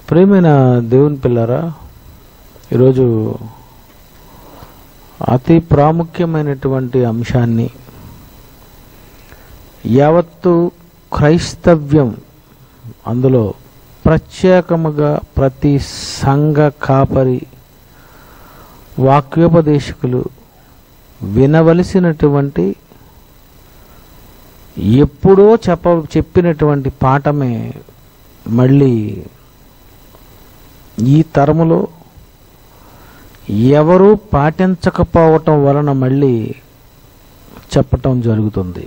ప్రేమైన దేవుని పిల్లరా ఈరోజు అతి ప్రాముఖ్యమైనటువంటి అంశాన్ని యావత్తు క్రైస్తవ్యం అందులో ప్రత్యేకముగా ప్రతి సంఘ కాపరి వాక్యోపదేశకులు వినవలసినటువంటి ఎప్పుడో చెప్ప చెప్పినటువంటి పాఠమే మళ్ళీ ఈ తరములో ఎవరూ పాటించకపోవటం వలన మళ్ళీ చెప్పటం జరుగుతుంది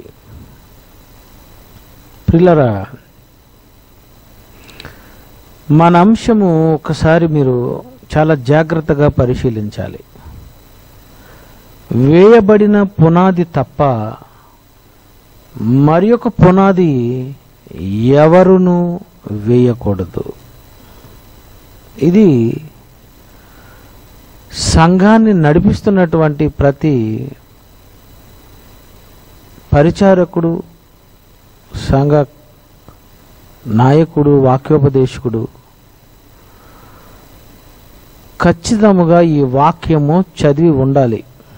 పిల్లరా మన అంశము ఒకసారి మీరు చాలా జాగ్రత్తగా పరిశీలించాలి వేయబడిన పునాది తప్ప మరి ఒక పునాది ఎవరును వేయకూడదు ఇది సంఘాన్ని నడిపిస్తున్నటువంటి ప్రతి పరిచారకుడు సంఘ నాయకుడు వాక్యోపదేశకుడు ఖచ్చితముగా ఈ వాక్యము చదివి ఉండాలి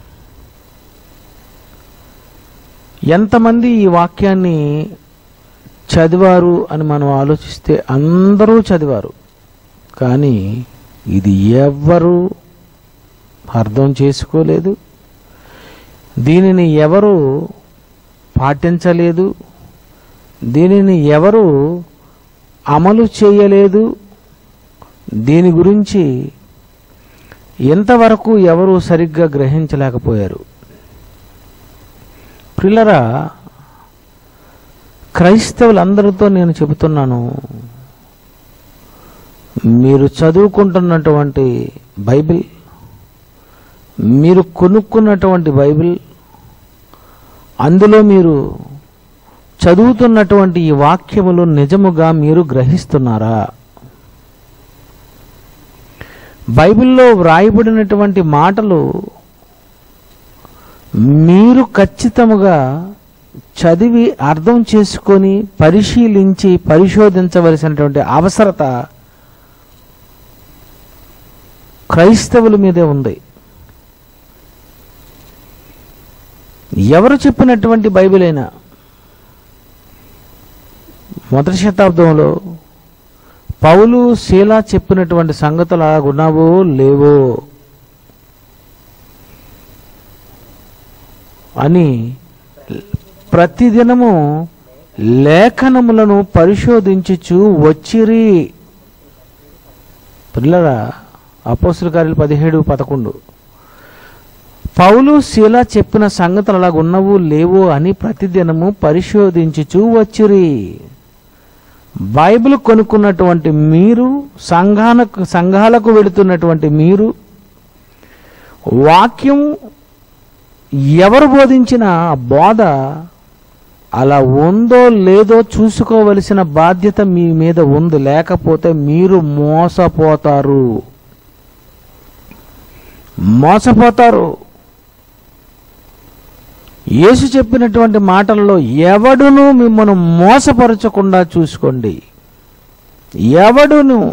ఎంతమంది ఈ వాక్యాన్ని చదివారు అని మనం ఆలోచిస్తే అందరూ చదివారు కానీ ఇది ఎవ్వరూ అర్థం చేసుకోలేదు దీనిని ఎవరు పాటించలేదు దీనిని ఎవరు అమలు చేయలేదు దీని గురించి ఇంతవరకు ఎవరు సరిగ్గా గ్రహించలేకపోయారు పిల్లరా క్రైస్తవులందరితో నేను చెబుతున్నాను మీరు చదువుకుంటున్నటువంటి బైబిల్ మీరు కొనుక్కున్నటువంటి బైబిల్ అందులో మీరు చదువుతున్నటువంటి ఈ వాక్యములు నిజముగా మీరు గ్రహిస్తున్నారా బైబిల్లో వ్రాయబడినటువంటి మాటలు మీరు ఖచ్చితముగా చదివి అర్థం చేసుకొని పరిశీలించి పరిశోధించవలసినటువంటి అవసరత క్రైస్తవుల మీదే ఉంది ఎవరు చెప్పినటువంటి బైబిల్ అయినా మొదటి శతాబ్దంలో పౌలు శీలా చెప్పినటువంటి సంగతులు అలాగున్నావో లేవో అని ప్రతిదినము లేఖనములను పరిశోధించుచు వచ్చిరి పిల్లరా అపోస్తుల కార్యాలు పదిహేడు పదకొండు పౌలు శీల చెప్పిన సంగతులు అలాగ ఉన్నవు లేవు అని ప్రతిదినము పరిశోధించుచూ వచ్చిరి బైబిల్ కొనుక్కున్నటువంటి మీరు సంఘాలకు సంఘాలకు వెళుతున్నటువంటి మీరు వాక్యం ఎవరు బోధించిన ఆ బోధ అలా ఉందో లేదో చూసుకోవలసిన బాధ్యత మీ మీద ఉంది లేకపోతే మీరు మోసపోతారు మోసపోతారు యేసు చెప్పినటువంటి మాటల్లో ఎవడును మిమ్మల్ని మోసపరచకుండా చూసుకోండి ఎవడును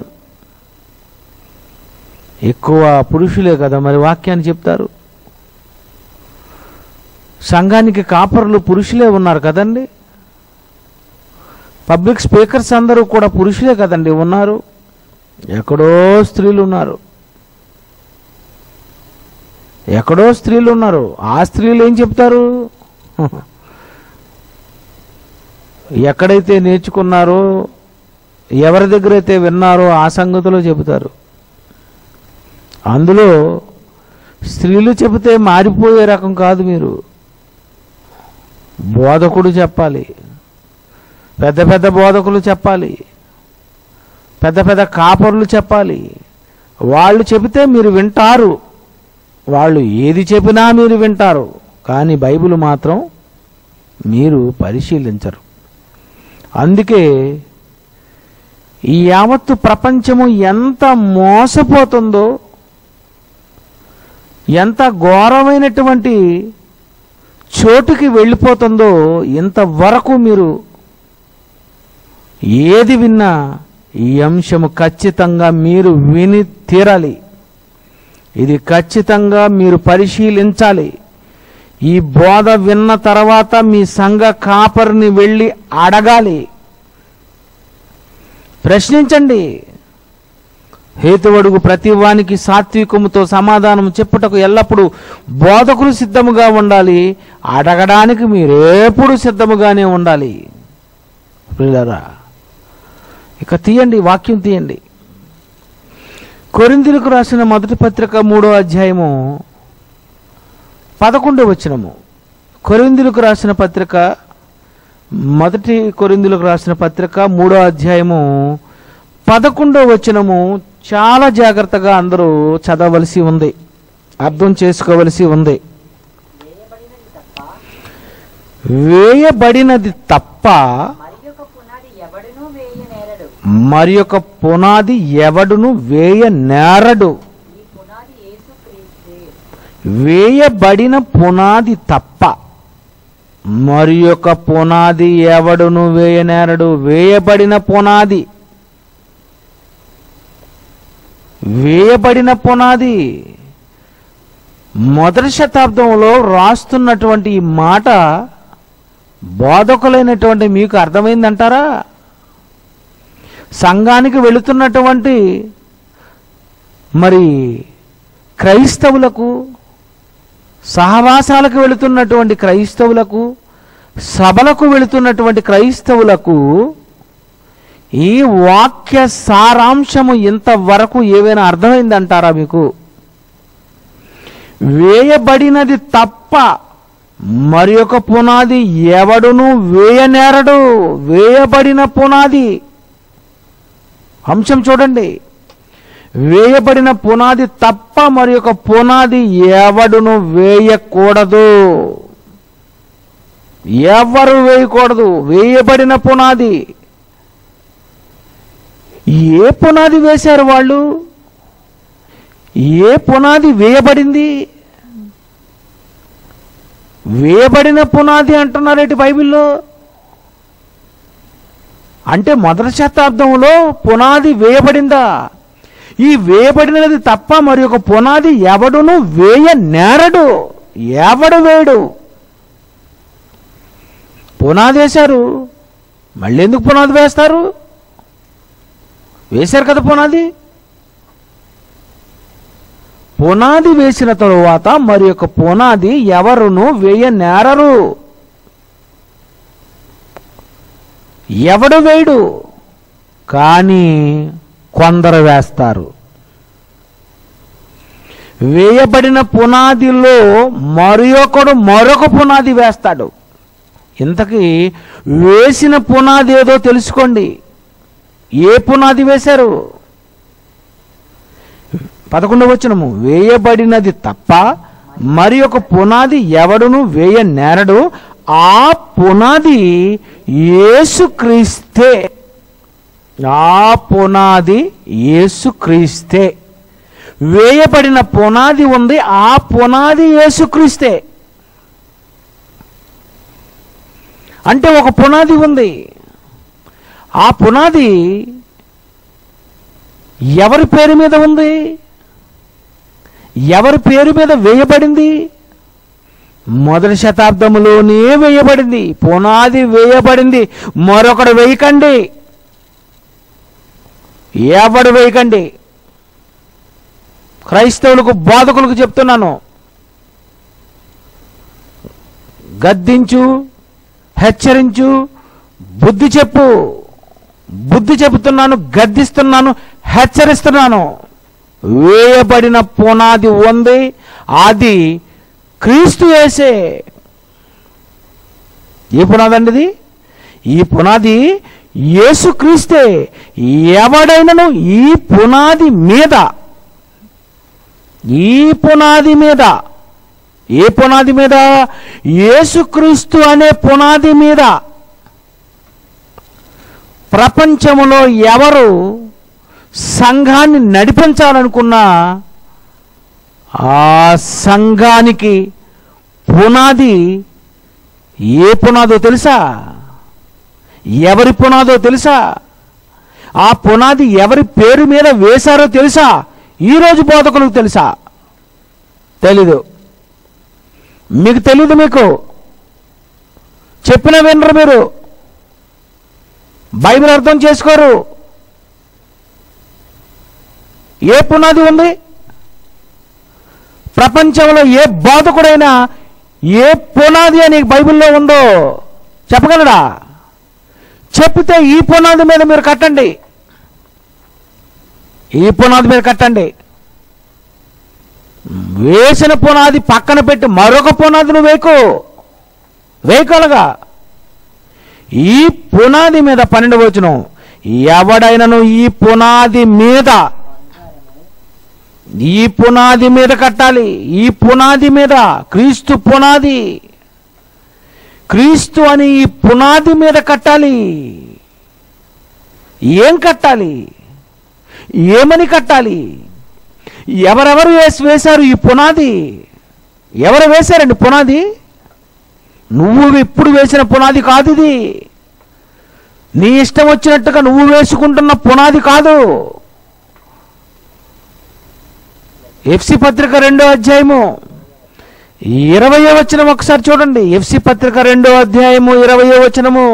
ఎక్కువ పురుషులే కదా మరి వాక్యాన్ని చెప్తారు సంఘానికి కాపరులు పురుషులే ఉన్నారు కదండి పబ్లిక్ స్పీకర్స్ అందరూ కూడా పురుషులే కదండి ఉన్నారు ఎక్కడో స్త్రీలు ఉన్నారు ఎక్కడో స్త్రీలు ఉన్నారు ఆ స్త్రీలు ఏం చెప్తారు ఎక్కడైతే నేర్చుకున్నారో ఎవరి దగ్గర అయితే విన్నారో ఆ సంగతిలో చెబుతారు అందులో స్త్రీలు చెబితే మారిపోయే రకం కాదు మీరు బోధకుడు చెప్పాలి పెద్ద పెద్ద బోధకులు చెప్పాలి పెద్ద పెద్ద కాపరులు చెప్పాలి వాళ్ళు చెబితే మీరు వింటారు వాళ్ళు ఏది చెప్పినా మీరు వింటారు కానీ బైబిల్ మాత్రం మీరు పరిశీలించరు అందుకే ఈ యావత్తు ప్రపంచము ఎంత మోసపోతుందో ఎంత ఘోరమైనటువంటి చోటుకి వెళ్ళిపోతుందో ఇంతవరకు మీరు ఏది విన్నా ఈ అంశము ఖచ్చితంగా మీరు విని తీరాలి ఇది ఖచ్చితంగా మీరు పరిశీలించాలి ఈ బోధ విన్న తర్వాత మీ సంఘ కాపరిని వెళ్ళి అడగాలి ప్రశ్నించండి హేతువడుగు ప్రతి వానికి సాత్వికముతో సమాధానం చెప్పుటకు ఎల్లప్పుడూ బోధకులు సిద్ధముగా ఉండాలి అడగడానికి మీరెప్పుడు సిద్ధముగానే ఉండాలి ప్రియులారా ఇక తీయండి వాక్యం తీయండి కొరిందులకు రాసిన మొదటి పత్రిక మూడో అధ్యాయము పదకొండో వచనము కొరిందులకు రాసిన పత్రిక మొదటి కొరిందులకు రాసిన పత్రిక మూడో అధ్యాయము పదకొండో వచనము చాలా జాగ్రత్తగా అందరూ చదవలసి ఉంది అర్థం చేసుకోవలసి ఉంది వేయబడినది తప్ప వేయబడినది తప్ప మరి ఒక పునాది ఎవడునూ వేయ నేరడు మరి ఒక పునాది ఎవడును వేయ నేరడు ఈ పునాది యేసుక్రీస్తే వేయబడిన పునాది తప్ప మరి ఒక పునాది ఎవడును వేయనేరడు వేయబడిన పునాది వేయబడిన పునాది మొదటి శతాబ్దంలో రాస్తున్నటువంటి ఈ మాట బోధకులైనటువంటి మీకు అర్థమైందంటారా సంఘానికి వెళుతున్నటువంటి మరి క్రైస్తవులకు సహవాసాలకు వెళుతున్నటువంటి క్రైస్తవులకు సభలకు వెళుతున్నటువంటి క్రైస్తవులకు ఈ వాక్య సారాంశము ఇంతవరకు ఏవైనా అర్థమైందంటారా మీకు వేయబడినది తప్ప మరి ఒక పునాది ఎవడును వేయనేరడు వేయబడిన పునాది అంశం చూడండి వేయబడిన పునాది తప్ప మరి ఒక పునాది ఎవడును వేయకూడదు ఎవరు వేయకూడదు వేయబడిన పునాది ఏ పునాది వేశారు వాళ్ళు ఏ పునాది వేయబడింది వేయబడిన పునాది అంటున్నారేటి బైబిల్లో అంటే మొదటి శతాబ్దంలో పునాది వేయబడిందా ఈ వేయబడినది తప్ప మరి ఒక పునాది ఎవడును వేయ నేరడు ఎవడు వేయడు పునాది వేశారు మళ్ళీ ఎందుకు పునాది వేస్తారు వేశారు కదా పునాది పునాది వేసిన తరువాత మరి ఒక పునాది ఎవరును వేయ నేరరు ఎవడు వేయడు కానీ కొందరు వేస్తారు వేయబడిన పునాదిలో మరి ఒకడు మరొక పునాది వేస్తాడు ఇంతకీ వేసిన పునాది ఏదో తెలుసుకోండి ఏ పునాది వేశారు పదకొండవ వచనము వేయబడినది తప్ప మరి ఒక పునాది ఎవడును వేయ నేరడు ఆ పునాది యేసుక్రీస్తే ఆ పునాది యేసుక్రీస్తే వేయబడిన పునాది ఉంది ఆ పునాది యేసుక్రీస్తే అంటే ఒక పునాది ఉంది ఆ పునాది ఎవరి పేరు మీద ఉంది ఎవరి పేరు మీద వేయబడింది మొదటి శతాబ్దములోనే వేయబడింది పునాది వేయబడింది మరొకడు వేయకండి ఎవడు వేయకండి క్రైస్తవులకు బోధకులకు చెప్తున్నాను గద్దించు హెచ్చరించు బుద్ధి చెప్పు బుద్ధి చెబుతున్నాను గద్దిస్తున్నాను హెచ్చరిస్తున్నాను వేయబడిన పునాది ఉంది అది క్రీస్తు వేసే ఏ పునాది అండి ఇది ఈ పునాది యేసుక్రీస్తే ఎవడైనను ఈ పునాది మీద ఈ పునాది మీద ఏ పునాది మీద యేసుక్రీస్తు అనే పునాది మీద ప్రపంచములో ఎవరు సంఘాన్ని నడిపించాలనుకున్నా ఆ సంఘానికి పునాది ఏ పునాదో తెలుసా ఎవరి పునాదో తెలుసా ఆ పునాది ఎవరి పేరు మీద వేశారో తెలుసా ఈరోజు బోధకులకు తెలుసా తెలీదు మీకు తెలీదు మీకు చెప్పిన వినరు మీరు బైబిల్ అర్థం చేసుకోరు ఏ పునాది ఉంది ప్రపంచంలో ఏ బోధకుడైనా ఏ పునాది అని బైబిల్లో ఉందో చెప్పగలడా చెప్తే ఈ పునాది మీద మీరు కట్టండి ఈ పునాది మీద కట్టండి వేసిన పునాది పక్కన పెట్టి మరొక పునాదిని వేకు వేయగలగా ఈ పునాది మీద పన్నెండు వచనం ఎవడైనను ఈ పునాది మీద ఈ పునాది మీద కట్టాలి ఈ పునాది మీద క్రీస్తు పునాది క్రీస్తు అని ఈ పునాది మీద కట్టాలి ఏం కట్టాలి ఏమని కట్టాలి ఎవరెవరు వేసి వేశారు ఈ పునాది ఎవరు వేశారండి పునాది నువ్వు ఇప్పుడు వేసిన పునాది కాదు ఇది నీ ఇష్టం వచ్చినట్టుగా నువ్వు వేసుకుంటున్న పునాది కాదు ఎఫ్సి పత్రిక రెండో అధ్యాయము ఇరవయో వచనం ఒకసారి చూడండి ఎఫ్సి పత్రిక రెండో అధ్యాయము ఇరవయో వచనము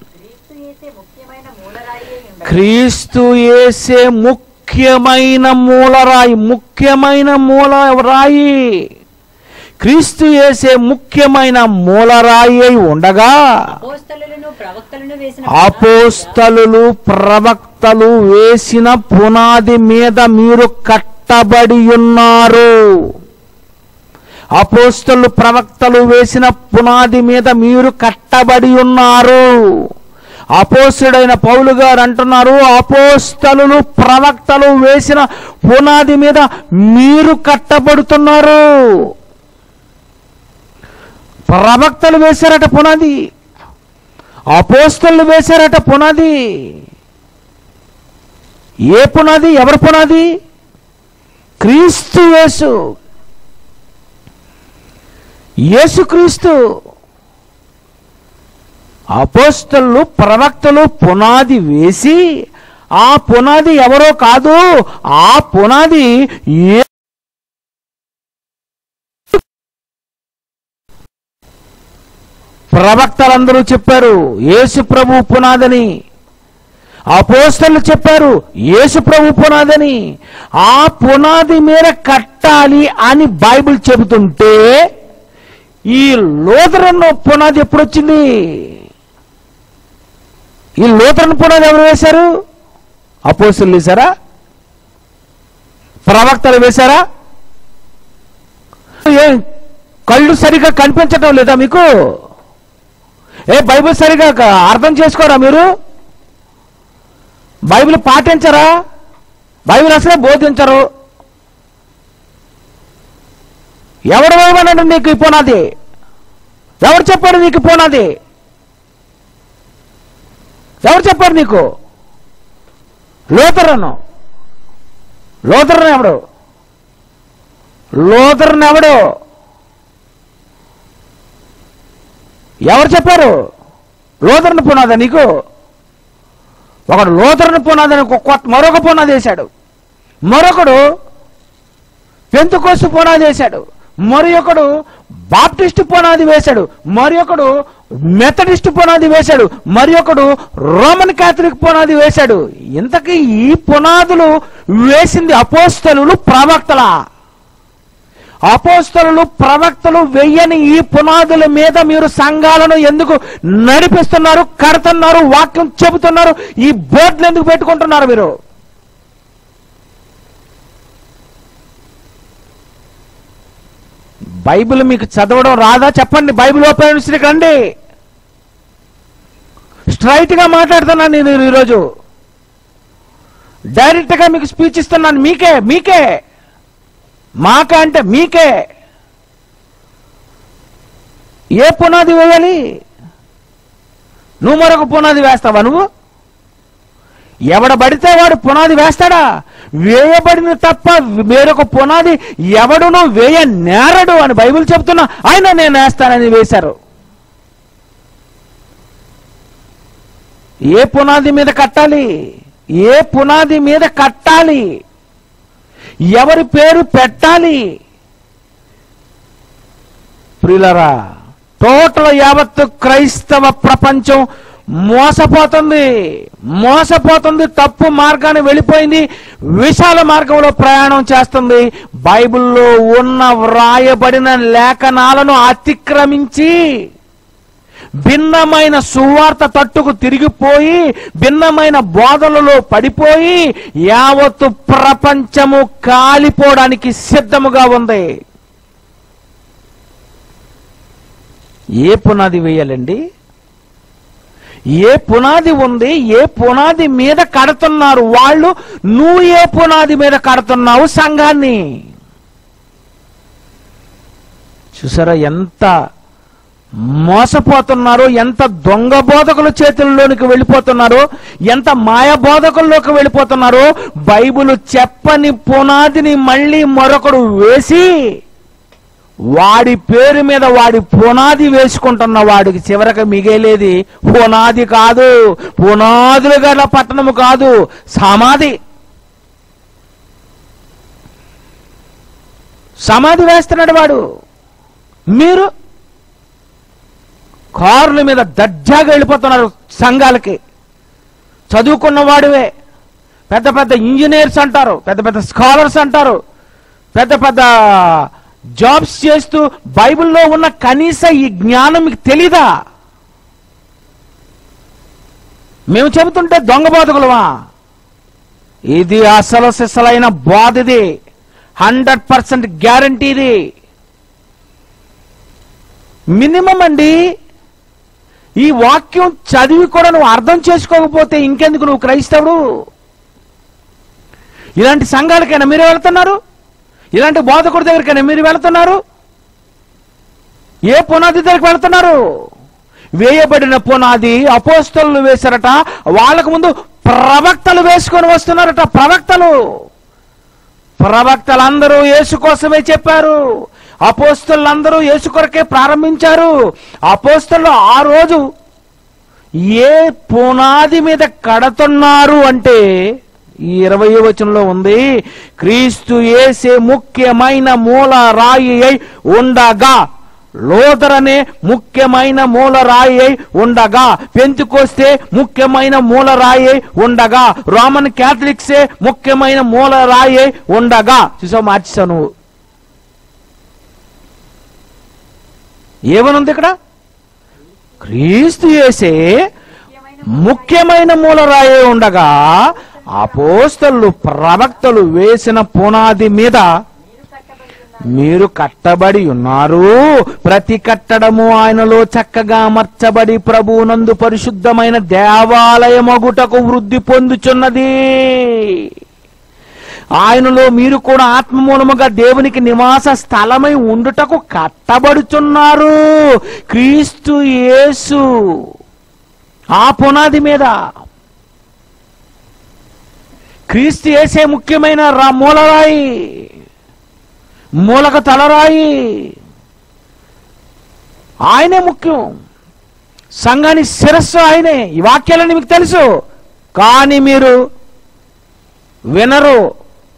క్రీస్తు యేసే ముఖ్యమైన మూలరాయి క్రీస్తు ఏసే ముఖ్యమైన మూలరాయి ఉండగా ముఖ్యమైన మూల రాయి క్రీస్తు ఏసే ముఖ్యమైన మూలరాయి అయి ఉండగా అపోస్తలులను ప్రవక్తలను వేసిన అపోస్తలులు ప్రవక్తలు వేసిన పునాది మీద మీరు కట్టబడి ఉన్నారు అపోస్తలు ప్రవక్తలు వేసిన పునాది మీద మీరు కట్టబడి ఉన్నారు అపోస్తుడైన పౌలు గారు అంటున్నారు అపోస్తలు ప్రవక్తలు వేసిన పునాది మీద మీరు కట్టబడుతున్నారు ప్రవక్తలు వేశారట పునాది అపోస్తలు వేశారట పునాది ఏ పునాది ఎవరి పునాది క్రీస్తు యేసు యేసుక్రీస్తు అపోస్తలు ప్రవక్తలు పునాది వేసి ఆ పునాది ఎవరో కాదు ఆ పునాది ఏ ప్రవక్తలందరూ చెప్పారు యేసు ప్రభు పునాదని అపోస్తలు చెప్పారు యేసు ప్రభు పునాదని ఆ పునాది మీద కట్టాలి అని బైబిల్ చెబుతుంటే ఈ లోతరన్ పునాది ఎప్పుడు వచ్చింది ఈ లోతరన్ పునాది ఎవరు వేశారు అపోస్తులు వేశారా ప్రవక్తలు వేశారా ఏం కళ్ళు సరిగా కనిపించటం లేదా మీకు ఏ బైబిల్ సరిగా క- అర్థం చేసుకోరా మీరు బైబిల్ పాటించరా బైబిల్ అసలే బోధించరు ఎవడు వేయమన్నాడు నీకు ఈ పునాది ఎవరు చెప్పాడు నీకు ఈ పునాది ఎవరు చెప్పారు నీకు లోతరను లోతరన్ ఎవడు లోతరన్ ఎవడు ఎవరు చెప్పారు లోతరన్ పునాదా నీకు ఒకడు లోతరన్ పునాదని ఒక కొత్త మరొక పునాది వేశాడు మరొకడు పెంతుకోసు పునాది వేశాడు మరి ఒకడు బాప్టిస్ట్ పునాది వేశాడు మరి ఒకడు మెథడిస్ట్ పునాది వేశాడు మరి ఒకడు రోమన్ క్యాథలిక్ పునాది వేశాడు ఇంతకీ ఈ పునాదులు వేసింది అపోస్తలు ప్రవక్తలా అపోస్తలు ప్రవక్తలు వెయ్యని ఈ పునాదుల మీద మీరు సంఘాలను ఎందుకు నడిపిస్తున్నారు కడుతున్నారు వాక్యం చెబుతున్నారు ఈ బోర్డులు ఎందుకు పెట్టుకుంటున్నారు మీరు బైబిల్ మీకు చదవడం రాదా చెప్పండి బైబిల్ ఓపెన్ యూనివర్సిటీకి రండి స్ట్రైట్గా మాట్లాడుతున్నాను నేను ఈరోజు డైరెక్ట్గా మీకు స్పీచ్ ఇస్తున్నాను మీకే మీకే మాకే అంటే మీకే ఏ పునాది వేయాలి నువ్వు మరొక పునాది వేస్తావా నువ్వు ఎవడ పడితే వాడు పునాది వేస్తాడా వేయబడిన తప్ప వేరొక పునాది ఎవడునో వేయ నేరడు అని బైబిల్ చెప్తున్నా ఆయన నేను వేస్తానని వేశారు ఏ పునాది మీద కట్టాలి ఏ పునాది మీద కట్టాలి ఎవరి పేరు పెట్టాలి ప్రియులరా టోటల్ యావత్తు క్రైస్తవ ప్రపంచం మోసపోతుంది మోసపోతుంది తప్పు మార్గాన్ని వెళ్ళిపోయింది విశాల మార్గంలో ప్రయాణం చేస్తుంది బైబిల్లో ఉన్న వ్రాయబడిన లేఖనాలను అతిక్రమించి భిన్నమైన సువార్త తట్టుకు తిరిగిపోయి భిన్నమైన బోధనలో పడిపోయి యావత్తు ప్రపంచము కాలిపోవడానికి సిద్ధముగా ఉంది ఏ పునాది వేయాలండి ఏ పునాది ఉంది ఏ పునాది మీద కడుతున్నారు వాళ్ళు నువ్వు ఏ పునాది మీద కడుతున్నావు సంఘాన్ని చూసారా ఎంత మోసపోతున్నారో ఎంత దొంగ బోధకుల చేతుల్లోనికి వెళ్ళిపోతున్నారో ఎంత మాయ బోధకుల్లోకి వెళ్ళిపోతున్నారో బైబిల్ చెప్పని పునాదిని మళ్ళీ మరొకడు వేసి వాడి పేరు మీద వాడి పునాది వేసుకుంటున్న వాడికి చివరికి మిగిలేది పునాది కాదు పునాదులు గల పట్టణము కాదు సమాధి సమాధి వేస్తున్నాడు వాడు మీరు కార్ల మీద దర్జాగా వెళ్ళిపోతున్నారు సంఘాలకి చదువుకున్న వాడివే పెద్ద పెద్ద ఇంజనీర్స్ అంటారు పెద్ద పెద్ద స్కాలర్స్ అంటారు పెద్ద పెద్ద జాబ్స్ చేస్తూ బైబిల్లో ఉన్న కనీస ఈ జ్ఞానం మీకు తెలీదా మేము చెబుతుంటే దొంగ బోధకులమా ఇది అసలు సిసలైన బాధ ఇది హండ్రెడ్ పర్సెంట్ గ్యారంటీ ఇది మినిమం అండి ఈ వాక్యం చదివి కూడా నువ్వు అర్థం చేసుకోకపోతే ఇంకెందుకు నువ్వు క్రైస్తవుడు ఇలాంటి సంఘాలకైనా మీరు వెళ్తున్నారు ఇలాంటి బోధకుడి దగ్గరికైనా మీరు వెళ్తున్నారు ఏ పునాది దగ్గరికి వెళ్తున్నారు వేయబడిన పునాది అపోస్తలు వేశారట వాళ్ళకు ముందు ప్రవక్తలు వేసుకొని వస్తున్నారట ప్రవక్తలు ప్రవక్తలందరూ యేసు కోసమే చెప్పారు అపోస్తలందరూ యేసు కొరకే ప్రారంభించారు అపోస్తలు ఆ రోజు ఏ పునాది మీద కడుతున్నారు అంటే ఈ ఇరవై వచనంలో ఉంది క్రీస్తు ఏసే ముఖ్యమైన మూల రాయి అయి ఉండగా లోదర్ అనే ముఖ్యమైన మూల రాయి అయి ఉండగా పెంతుకొస్తే ముఖ్యమైన మూల రాయి అయి ఉండగా రోమన్ క్యాథలిక్సే ముఖ్యమైన మూల రాయి అయి ఉండగా చూసావు మార్చేసావు నువ్వు ఏమనుంది ఇక్కడ క్రీస్తు చేసే ముఖ్యమైన మూలరాయే ఉండగా అపోస్తలు ప్రవక్తలు వేసిన పునాది మీద మీరు కట్టబడి ఉన్నారు ప్రతి కట్టడము ఆయనలో చక్కగా అమర్చబడి ప్రభువునందు పరిశుద్ధమైన దేవాలయమగుటకు వృద్ధి పొందుచున్నది ఆయనలో మీరు కూడా ఆత్మ మూలముగా దేవునికి నివాస స్థలమై ఉండుటకు కట్టబడుచున్నారు క్రీస్తు యేసు ఆ పునాది మీద క్రీస్తు యేసే ముఖ్యమైన రా మూలరాయి మూలక తలరాయి ఆయనే ముఖ్యం సంఘాని శిరస్సు ఆయనే ఈ వాక్యాలని మీకు తెలుసు కానీ మీరు వినరు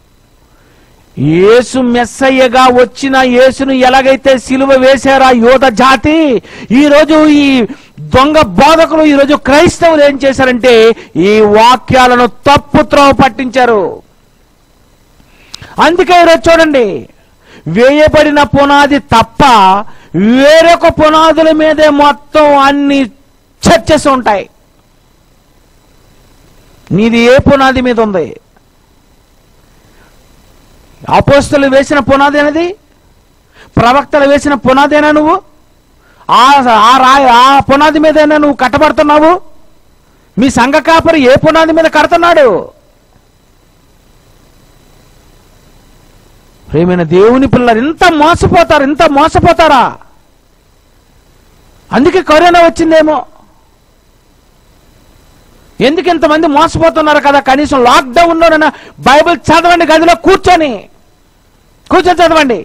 యేసు మెస్సయ్యగా వచ్చిన యేసును ఎలాగైతే సిలువ వేశారా యోధ జాతి ఈరోజు ఈ దొంగ బోధకులు ఈరోజు క్రైస్తవులు ఏం చేశారంటే ఈ వాక్యాలను తప్పు త్రోవ పట్టించారు అందుకే ఈరోజు చూడండి వేయబడిన పునాది తప్ప వేరొక పునాదుల మీదే మొత్తం అన్ని చర్చస్ ఉంటాయి నీది ఏ పునాది మీద ఉంది అపోస్తలు వేసిన పునాది అనేది ప్రవక్తలు వేసిన పునాదేనా నువ్వు ఆ ఆ రాయి ఆ పునాది మీదైనా నువ్వు కట్టబడుతున్నావు మీ సంఘ కాపరి ఏ పునాది మీద కడుతున్నాడు ప్రేమైన దేవుని పిల్లలు ఇంత మోసపోతారు ఇంత మోసపోతారా అందుకే కరోనా వచ్చిందేమో ఎందుకు ఇంతమంది మోసపోతున్నారు కదా కనీసం లాక్డౌన్లోనైనా బైబిల్ చదవండి గదిలో కూర్చొని కూర్చొని చదవండి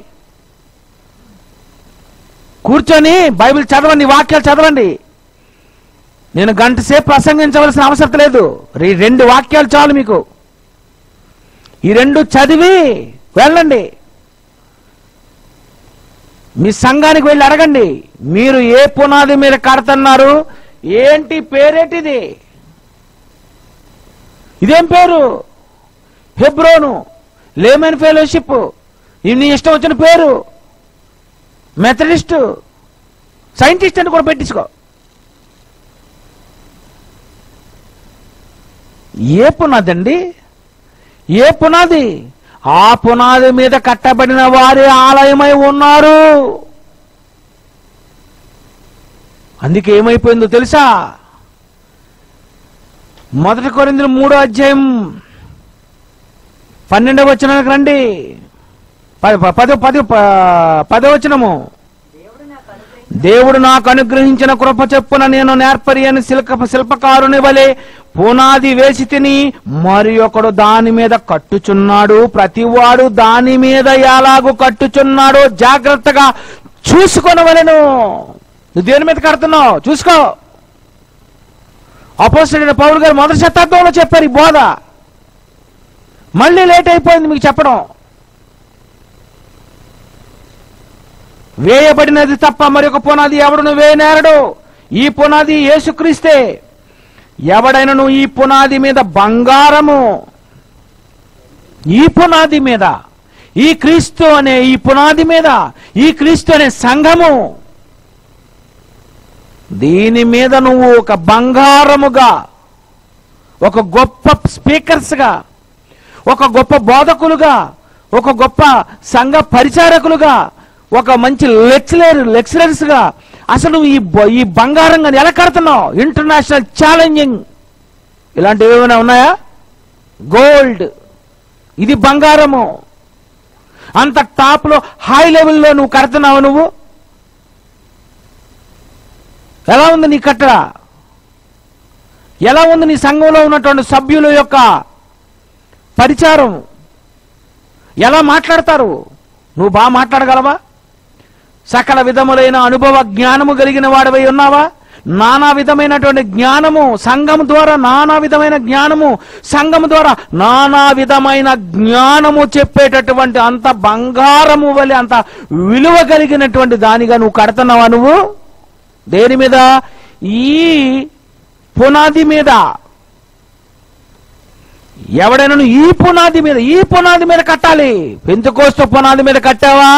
కూర్చొని బైబిల్ చదవండి వాక్యాలు చదవండి నేను గంట సేపు ప్రసంగించవలసిన అవసరం లేదు ఈ రెండు వాక్యాలు చాలు మీకు ఈ రెండు చదివి వెళ్ళండి మీ సంఘానికి వెళ్ళి అడగండి మీరు ఏ పునాది మీద కడుతున్నారు ఏంటి పేరేటిది ఇదేం పేరు హెబ్రోను లేమన్ ఫెలోషిప్ ఇది నీ ఇష్టం వచ్చిన పేరు మెథడిస్ట్ సైంటిస్ట్ అని కూడా పెట్టించుకో ఏ పునాది అండి ఏ పునాది ఆ పునాది మీద కట్టబడిన వారి ఆలయమై ఉన్నారు అందుకే ఏమైపోయిందో తెలుసా మొదటి కొరిందులు మూడో అధ్యాయం పన్నెండవ వచనానికి రండి పది పది పది పదో వచనము దేవుడు నాకు అనుగ్రహించి దేవుడు నాకు అనుగ్రహించిన కృప చెప్పున నేను నేర్పరి అని శిల్ప శిల్పకారుని వలె పునాది వేసి తిని మరి ఒకడు దాని మీద కట్టుచున్నాడు ప్రతివాడు దాని మీద ఎలాగూ కట్టుచున్నాడో జాగ్రత్తగా చూసుకొనవలెను నువ్వు దేని మీద కడుతున్నావు చూసుకో అపోజిట్ పౌరు గారు మొదటి శతాబ్దంలో చెప్పారు ఈ బోధ మళ్ళీ లేట్ అయిపోయింది మీకు చెప్పడం వేయబడినది తప్ప మరొక పునాది ఎవడును వేయనేరడు ఈ పునాది యేసుక్రీస్తే ఎవడైనను ఈ పునాది మీద బంగారము ఈ పునాది మీద ఈ క్రీస్తు అనే ఈ పునాది మీద ఈ క్రీస్తు అనే సంఘము దీని మీద నువ్వు ఒక బంగారముగా ఒక గొప్ప స్పీకర్స్గా ఒక గొప్ప బోధకులుగా ఒక గొప్ప సంఘ పరిచారకులుగా ఒక మంచి లెక్చరర్ లెక్చరర్స్గా అసలు ఈ బ- ఈ బంగారంగా ఎలా కడుతున్నావు ఇంటర్నేషనల్ ఛాలెంజింగ్ ఇలాంటివి ఏమైనా ఉన్నాయా గోల్డ్ ఇది బంగారము అంత టాప్లో హై లెవెల్లో నువ్వు కడుతున్నావు నువ్వు ఎలా ఉంది నీ కట్టడ ఎలా ఉంది నీ సంఘంలో ఉన్నటువంటి సభ్యుల యొక్క పరిచారం ఎలా మాట్లాడతారు నువ్వు బాగా మాట్లాడగలవా సకల విధములైన అనుభవ జ్ఞానము కలిగిన వాడివై ఉన్నావా నానా విధమైనటువంటి జ్ఞానము సంఘం ద్వారా నానా విధమైన జ్ఞానము సంఘం ద్వారా నానా విధమైన జ్ఞానము చెప్పేటటువంటి అంత బంగారము వలె అంత విలువ కలిగినటువంటి దానిగా నువ్వు కడుతున్నావా నువ్వు దేని మీద ఈ పునాది మీద ఎవడైనా ఈ పునాది మీద ఈ పునాది మీద కట్టాలి పెంతుకోస్తు పునాది మీద కట్టావా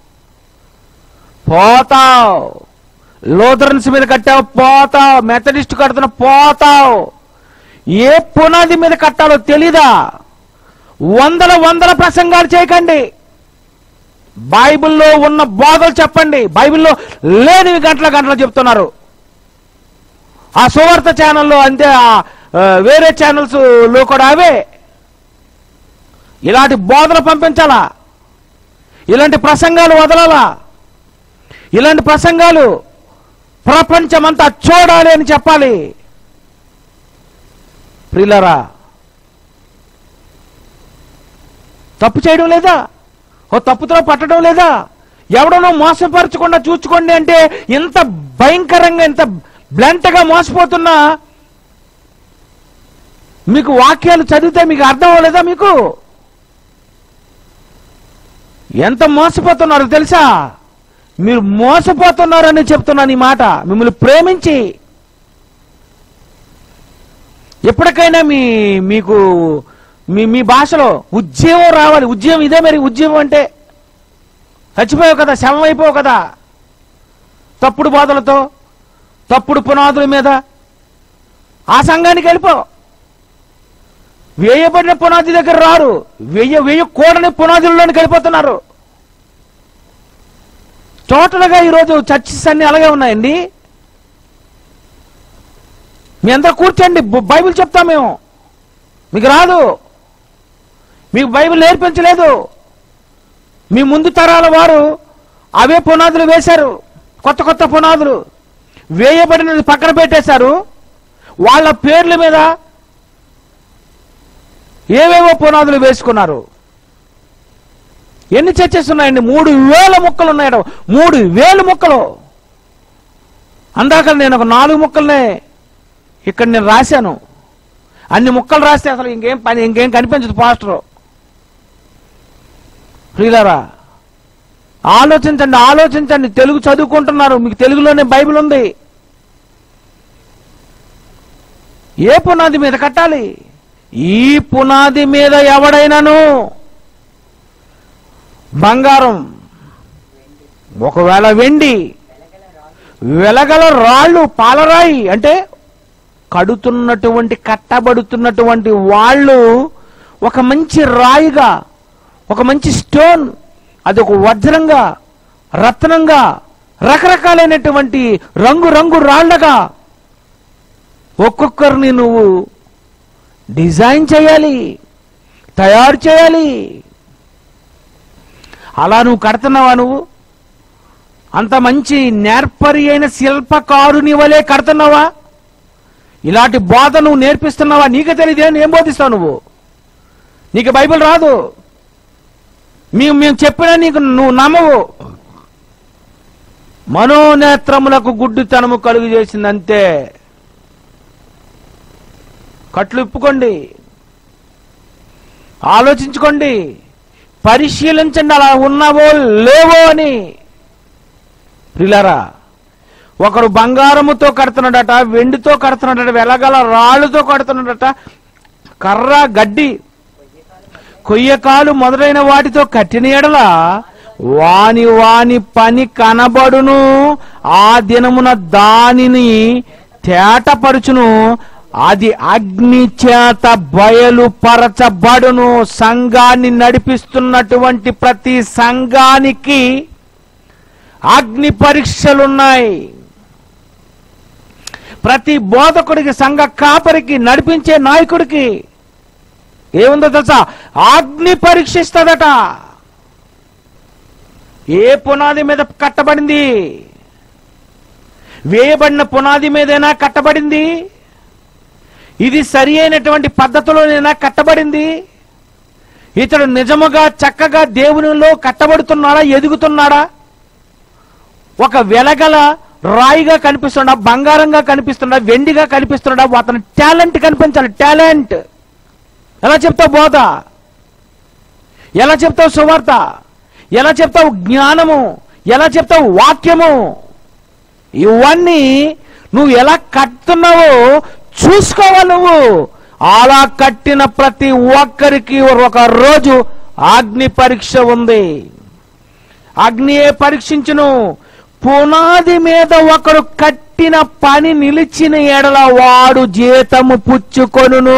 పోతావు లోదరన్స్ మీద కట్టావు పోతావు మెథడిస్ట్ కడుతున్న పోతావు ఏ పునాది మీద కట్టాలో తెలీదా వందల వందల ప్రసంగాలు చేయకండి బైబిల్లో ఉన్న బోధలు చెప్పండి బైబిల్లో లేనివి గంటల గంటలు చెప్తున్నారు ఆ సువార్త ఛానల్లో అంతే ఆ, ఆ, వేరే ఛానల్స్ లో కూడా అవే ఇలాంటి బోధలు పంపించాలా ఇలాంటి ప్రసంగాలు వదలాలా ఇలాంటి ప్రసంగాలు ప్రపంచమంతా చూడాలి అని చెప్పాలి ప్రిలరా తప్పు చేయడం లేదా ఓ తప్పుతో పట్టడం లేదా ఎవడనో మోసపరచకుండా చూసుకోండి అంటే ఇంత భయంకరంగా ఇంత బ్లంట్గా మోసపోతున్నా మీకు వాక్యాలు చదివితే మీకు అర్థం అవ్వలేదా మీకు ఎంత మోసపోతున్నారో తెలుసా మీరు మోసపోతున్నారని చెప్తున్నాను ఈ మాట మిమ్మల్ని ప్రేమించి ఎప్పటికైనా మీ మీకు మీ మీ భాషలో ఉద్యమం రావాలి ఉద్యమం ఇదే మరి ఉద్యమం అంటే చచ్చిపోయావు కదా శవం అయిపోవు కదా తప్పుడు బాధలతో తప్పుడు పునాదుల మీద ఆ సంఘానికి వెళ్ళిపో వేయబడిన పునాది దగ్గర రారు వేయ వేయకూడని పునాదుల్లోనికి వెళ్ళిపోతున్నారు టోటల్గా ఈరోజు చర్చిస్ అన్ని అలాగే ఉన్నాయండి మీ అందరూ కూర్చోండి బ- బైబిల్ చెప్తాం మేము మీకు రాదు మీకు బైబిల్ నేర్పించలేదు మీ ముందు తరాల వారు అవే పునాదులు వేశారు కొత్త కొత్త పునాదులు వేయబడినది పక్కన పెట్టేశారు వాళ్ళ పేర్ల మీద ఏవేవో పునాదులు వేసుకున్నారు ఎన్ని చర్చెస్ ఉన్నాయండి మూడు వేల ముక్కలు ఉన్నాయి మూడు వేల ముక్కలు అందాక నేను ఒక నాలుగు ముక్కల్నే ఇక్కడ నేను రాశాను అన్ని ముక్కలు రాస్తే అసలు ఇంకేం పని ఇంకేం కనిపించదు పాస్టర్ ప్రియులారా ఆలోచించండి ఆలోచించండి తెలుగు చదువుకుంటున్నారు మీకు తెలుగులోనే బైబిల్ ఉంది ఏ పునాది మీద కట్టాలి ఈ పునాది మీద ఎవడైనాను బంగారం ఒకవేళ వెండి వెలగల రాళ్ళు పాలరాయి అంటే కడుతున్నటువంటి కట్టబడుతున్నటువంటి వాళ్ళు ఒక మంచి రాయిగా ఒక మంచి స్టోన్ అది ఒక వజ్రంగా రత్నంగా రకరకాలైనటువంటి రంగు రంగు రాళ్లగా ఒక్కొక్కరిని నువ్వు డిజైన్ చేయాలి తయారు చేయాలి అలా నువ్వు కడుతున్నావా నువ్వు అంత మంచి నేర్పరి అయిన శిల్పకారుని వలె కడుతున్నావా ఇలాంటి బోధ నువ్వు నేర్పిస్తున్నావా నీకే తెలియదే ఏం బోధిస్తావు నువ్వు నీకు బైబిల్ రాదు మేము మేము చెప్పినా నీకు నువ్వు నమ్మవు మనోనేత్రములకు గుడ్డితనము కలుగు చేసిందంతే కట్లు ఇప్పుకోండి ఆలోచించుకోండి పరిశీలించండి అలా ఉన్నావో లేవో అని ప్రిలారా ఒకడు బంగారముతో కడుతున్నాడట వెండితో కడుతున్నాడట వెలగల రాళ్ళుతో కడుతున్నాడట కర్ర గడ్డి కొయ్యకాలు మొదలైన వాటితో కట్టిన ఎడల వాని వాని పని కనబడును ఆ దినమున దానిని తేటపరుచును అది అగ్ని చేత బయలుపరచబడును సంఘాన్ని నడిపిస్తున్నటువంటి ప్రతి సంఘానికి అగ్ని పరీక్షలున్నాయి ప్రతి బోధకుడికి సంఘ కాపరికి నడిపించే నాయకుడికి ఏముందో తెలుసా అగ్ని పరీక్షిస్తుందట ఏ పునాది మీద కట్టబడింది వేయబడిన పునాది మీదైనా కట్టబడింది ఇది సరి అయినటువంటి పద్ధతిలోనైనా కట్టబడింది ఇతడు నిజముగా చక్కగా దేవునిలో కట్టబడుతున్నాడా ఎదుగుతున్నాడా ఒక వెలగల రాయిగా కనిపిస్తున్నా బంగారంగా కనిపిస్తున్నా వెండిగా కనిపిస్తున్నా అతని టాలెంట్ కనిపించాలి టాలెంట్ ఎలా చెప్తావు బోధ ఎలా చెప్తావు సువార్త ఎలా చెప్తావు జ్ఞానము ఎలా చెప్తావు వాక్యము ఇవన్నీ నువ్వు ఎలా కట్టున్నావో చూసుకోవాలి నువ్వు అలా కట్టిన ప్రతి ఒక్కరికి ఒక రోజు అగ్ని పరీక్ష ఉంది అగ్నియే పరీక్షించును పునాది మీద ఒకడు కట్టిన పని నిలిచిన ఎడల వాడు జీతము పుచ్చుకొనును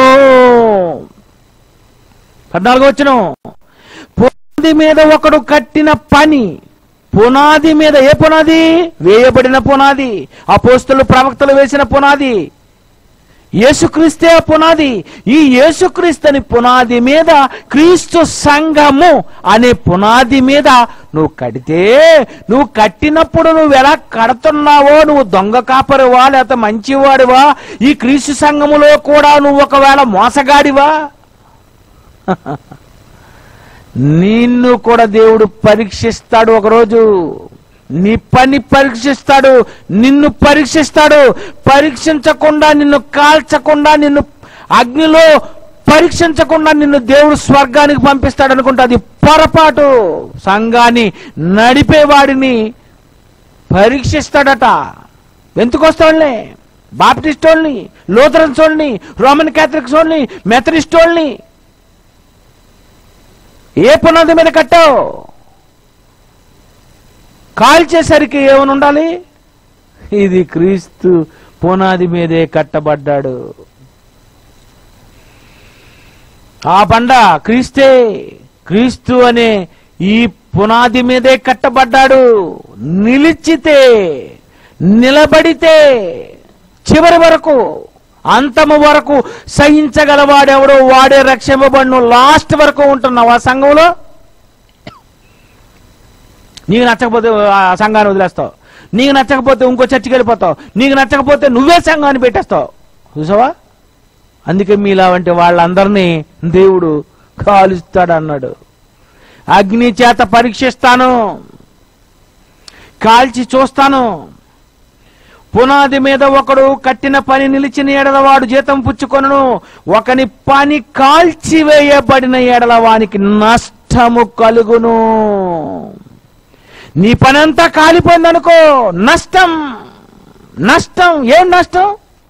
పద్నాలుగు వచ్చును పునాది మీద ఒకడు కట్టిన పని పునాది మీద ఏ పునాది వేయబడిన పునాది అపోస్తులు ప్రవక్తలు వేసిన పునాది యేసుక్రీస్తే ఆ పునాది ఈ యేసుక్రీస్తుని పునాది మీద క్రీస్తు సంఘము అనే పునాది మీద నువ్వు కడితే నువ్వు కట్టినప్పుడు నువ్వు ఎలా కడుతున్నావో నువ్వు దొంగ కాపరివా లేకపోతే మంచివాడివా ఈ క్రీస్తు సంఘములో కూడా నువ్వు ఒకవేళ మోసగాడివా నిన్ను కూడా దేవుడు పరీక్షిస్తాడు ఒకరోజు నీ పని పరీక్షిస్తాడు నిన్ను పరీక్షిస్తాడు పరీక్షించకుండా నిన్ను కాల్చకుండా నిన్ను అగ్నిలో పరీక్షించకుండా నిన్ను దేవుడు స్వర్గానికి పంపిస్తాడు అనుకుంటా అది పొరపాటు సంఘాన్ని నడిపేవాడిని పరీక్షిస్తాడట ఎందుకు వస్తాడులే బాప్టిస్ట్ వాళ్ళని లూథరన్స్ వాళ్ళని రోమన్ క్యాథలిక్స్ వాళ్ళని మెథడిస్ట్ వాళ్ళని ఏ పునాది మీద కట్టావు కాల్చేసరికి ఏమని ఉండాలి ఇది క్రీస్తు పునాది మీదే కట్టబడ్డాడు ఆ బండ క్రీస్తే క్రీస్తు అనే ఈ పునాది మీదే కట్టబడ్డాడు నిలిచితే నిలబడితే చివరి వరకు అంతము వరకు సహించగలవాడెవడో వాడే రక్షింపబడిను లాస్ట్ వరకు ఉంటున్నావు ఆ సంఘంలో నీకు నచ్చకపోతే ఆ సంఘాన్ని వదిలేస్తావు నీకు నచ్చకపోతే ఇంకో చర్చికి వెళ్ళిపోతావు నీకు నచ్చకపోతే నువ్వే సంఘాన్ని పెట్టేస్తావు చూసావా అందుకే మీలా వంటి వాళ్ళందరినీ దేవుడు కాలుస్తాడు అన్నాడు అగ్ని చేత పరీక్షిస్తాను కాల్చి చూస్తాను పునాది మీద ఒకడు కట్టిన పని నిలిచిన ఎడల వాడు జీతం పుచ్చుకొనును ఒకని పని కాల్చివేయబడిన ఎడల వానికి నష్టము కలుగును నీ పని అంతా కాలిపోయిందనుకో నష్టం నష్టం ఏం నష్టం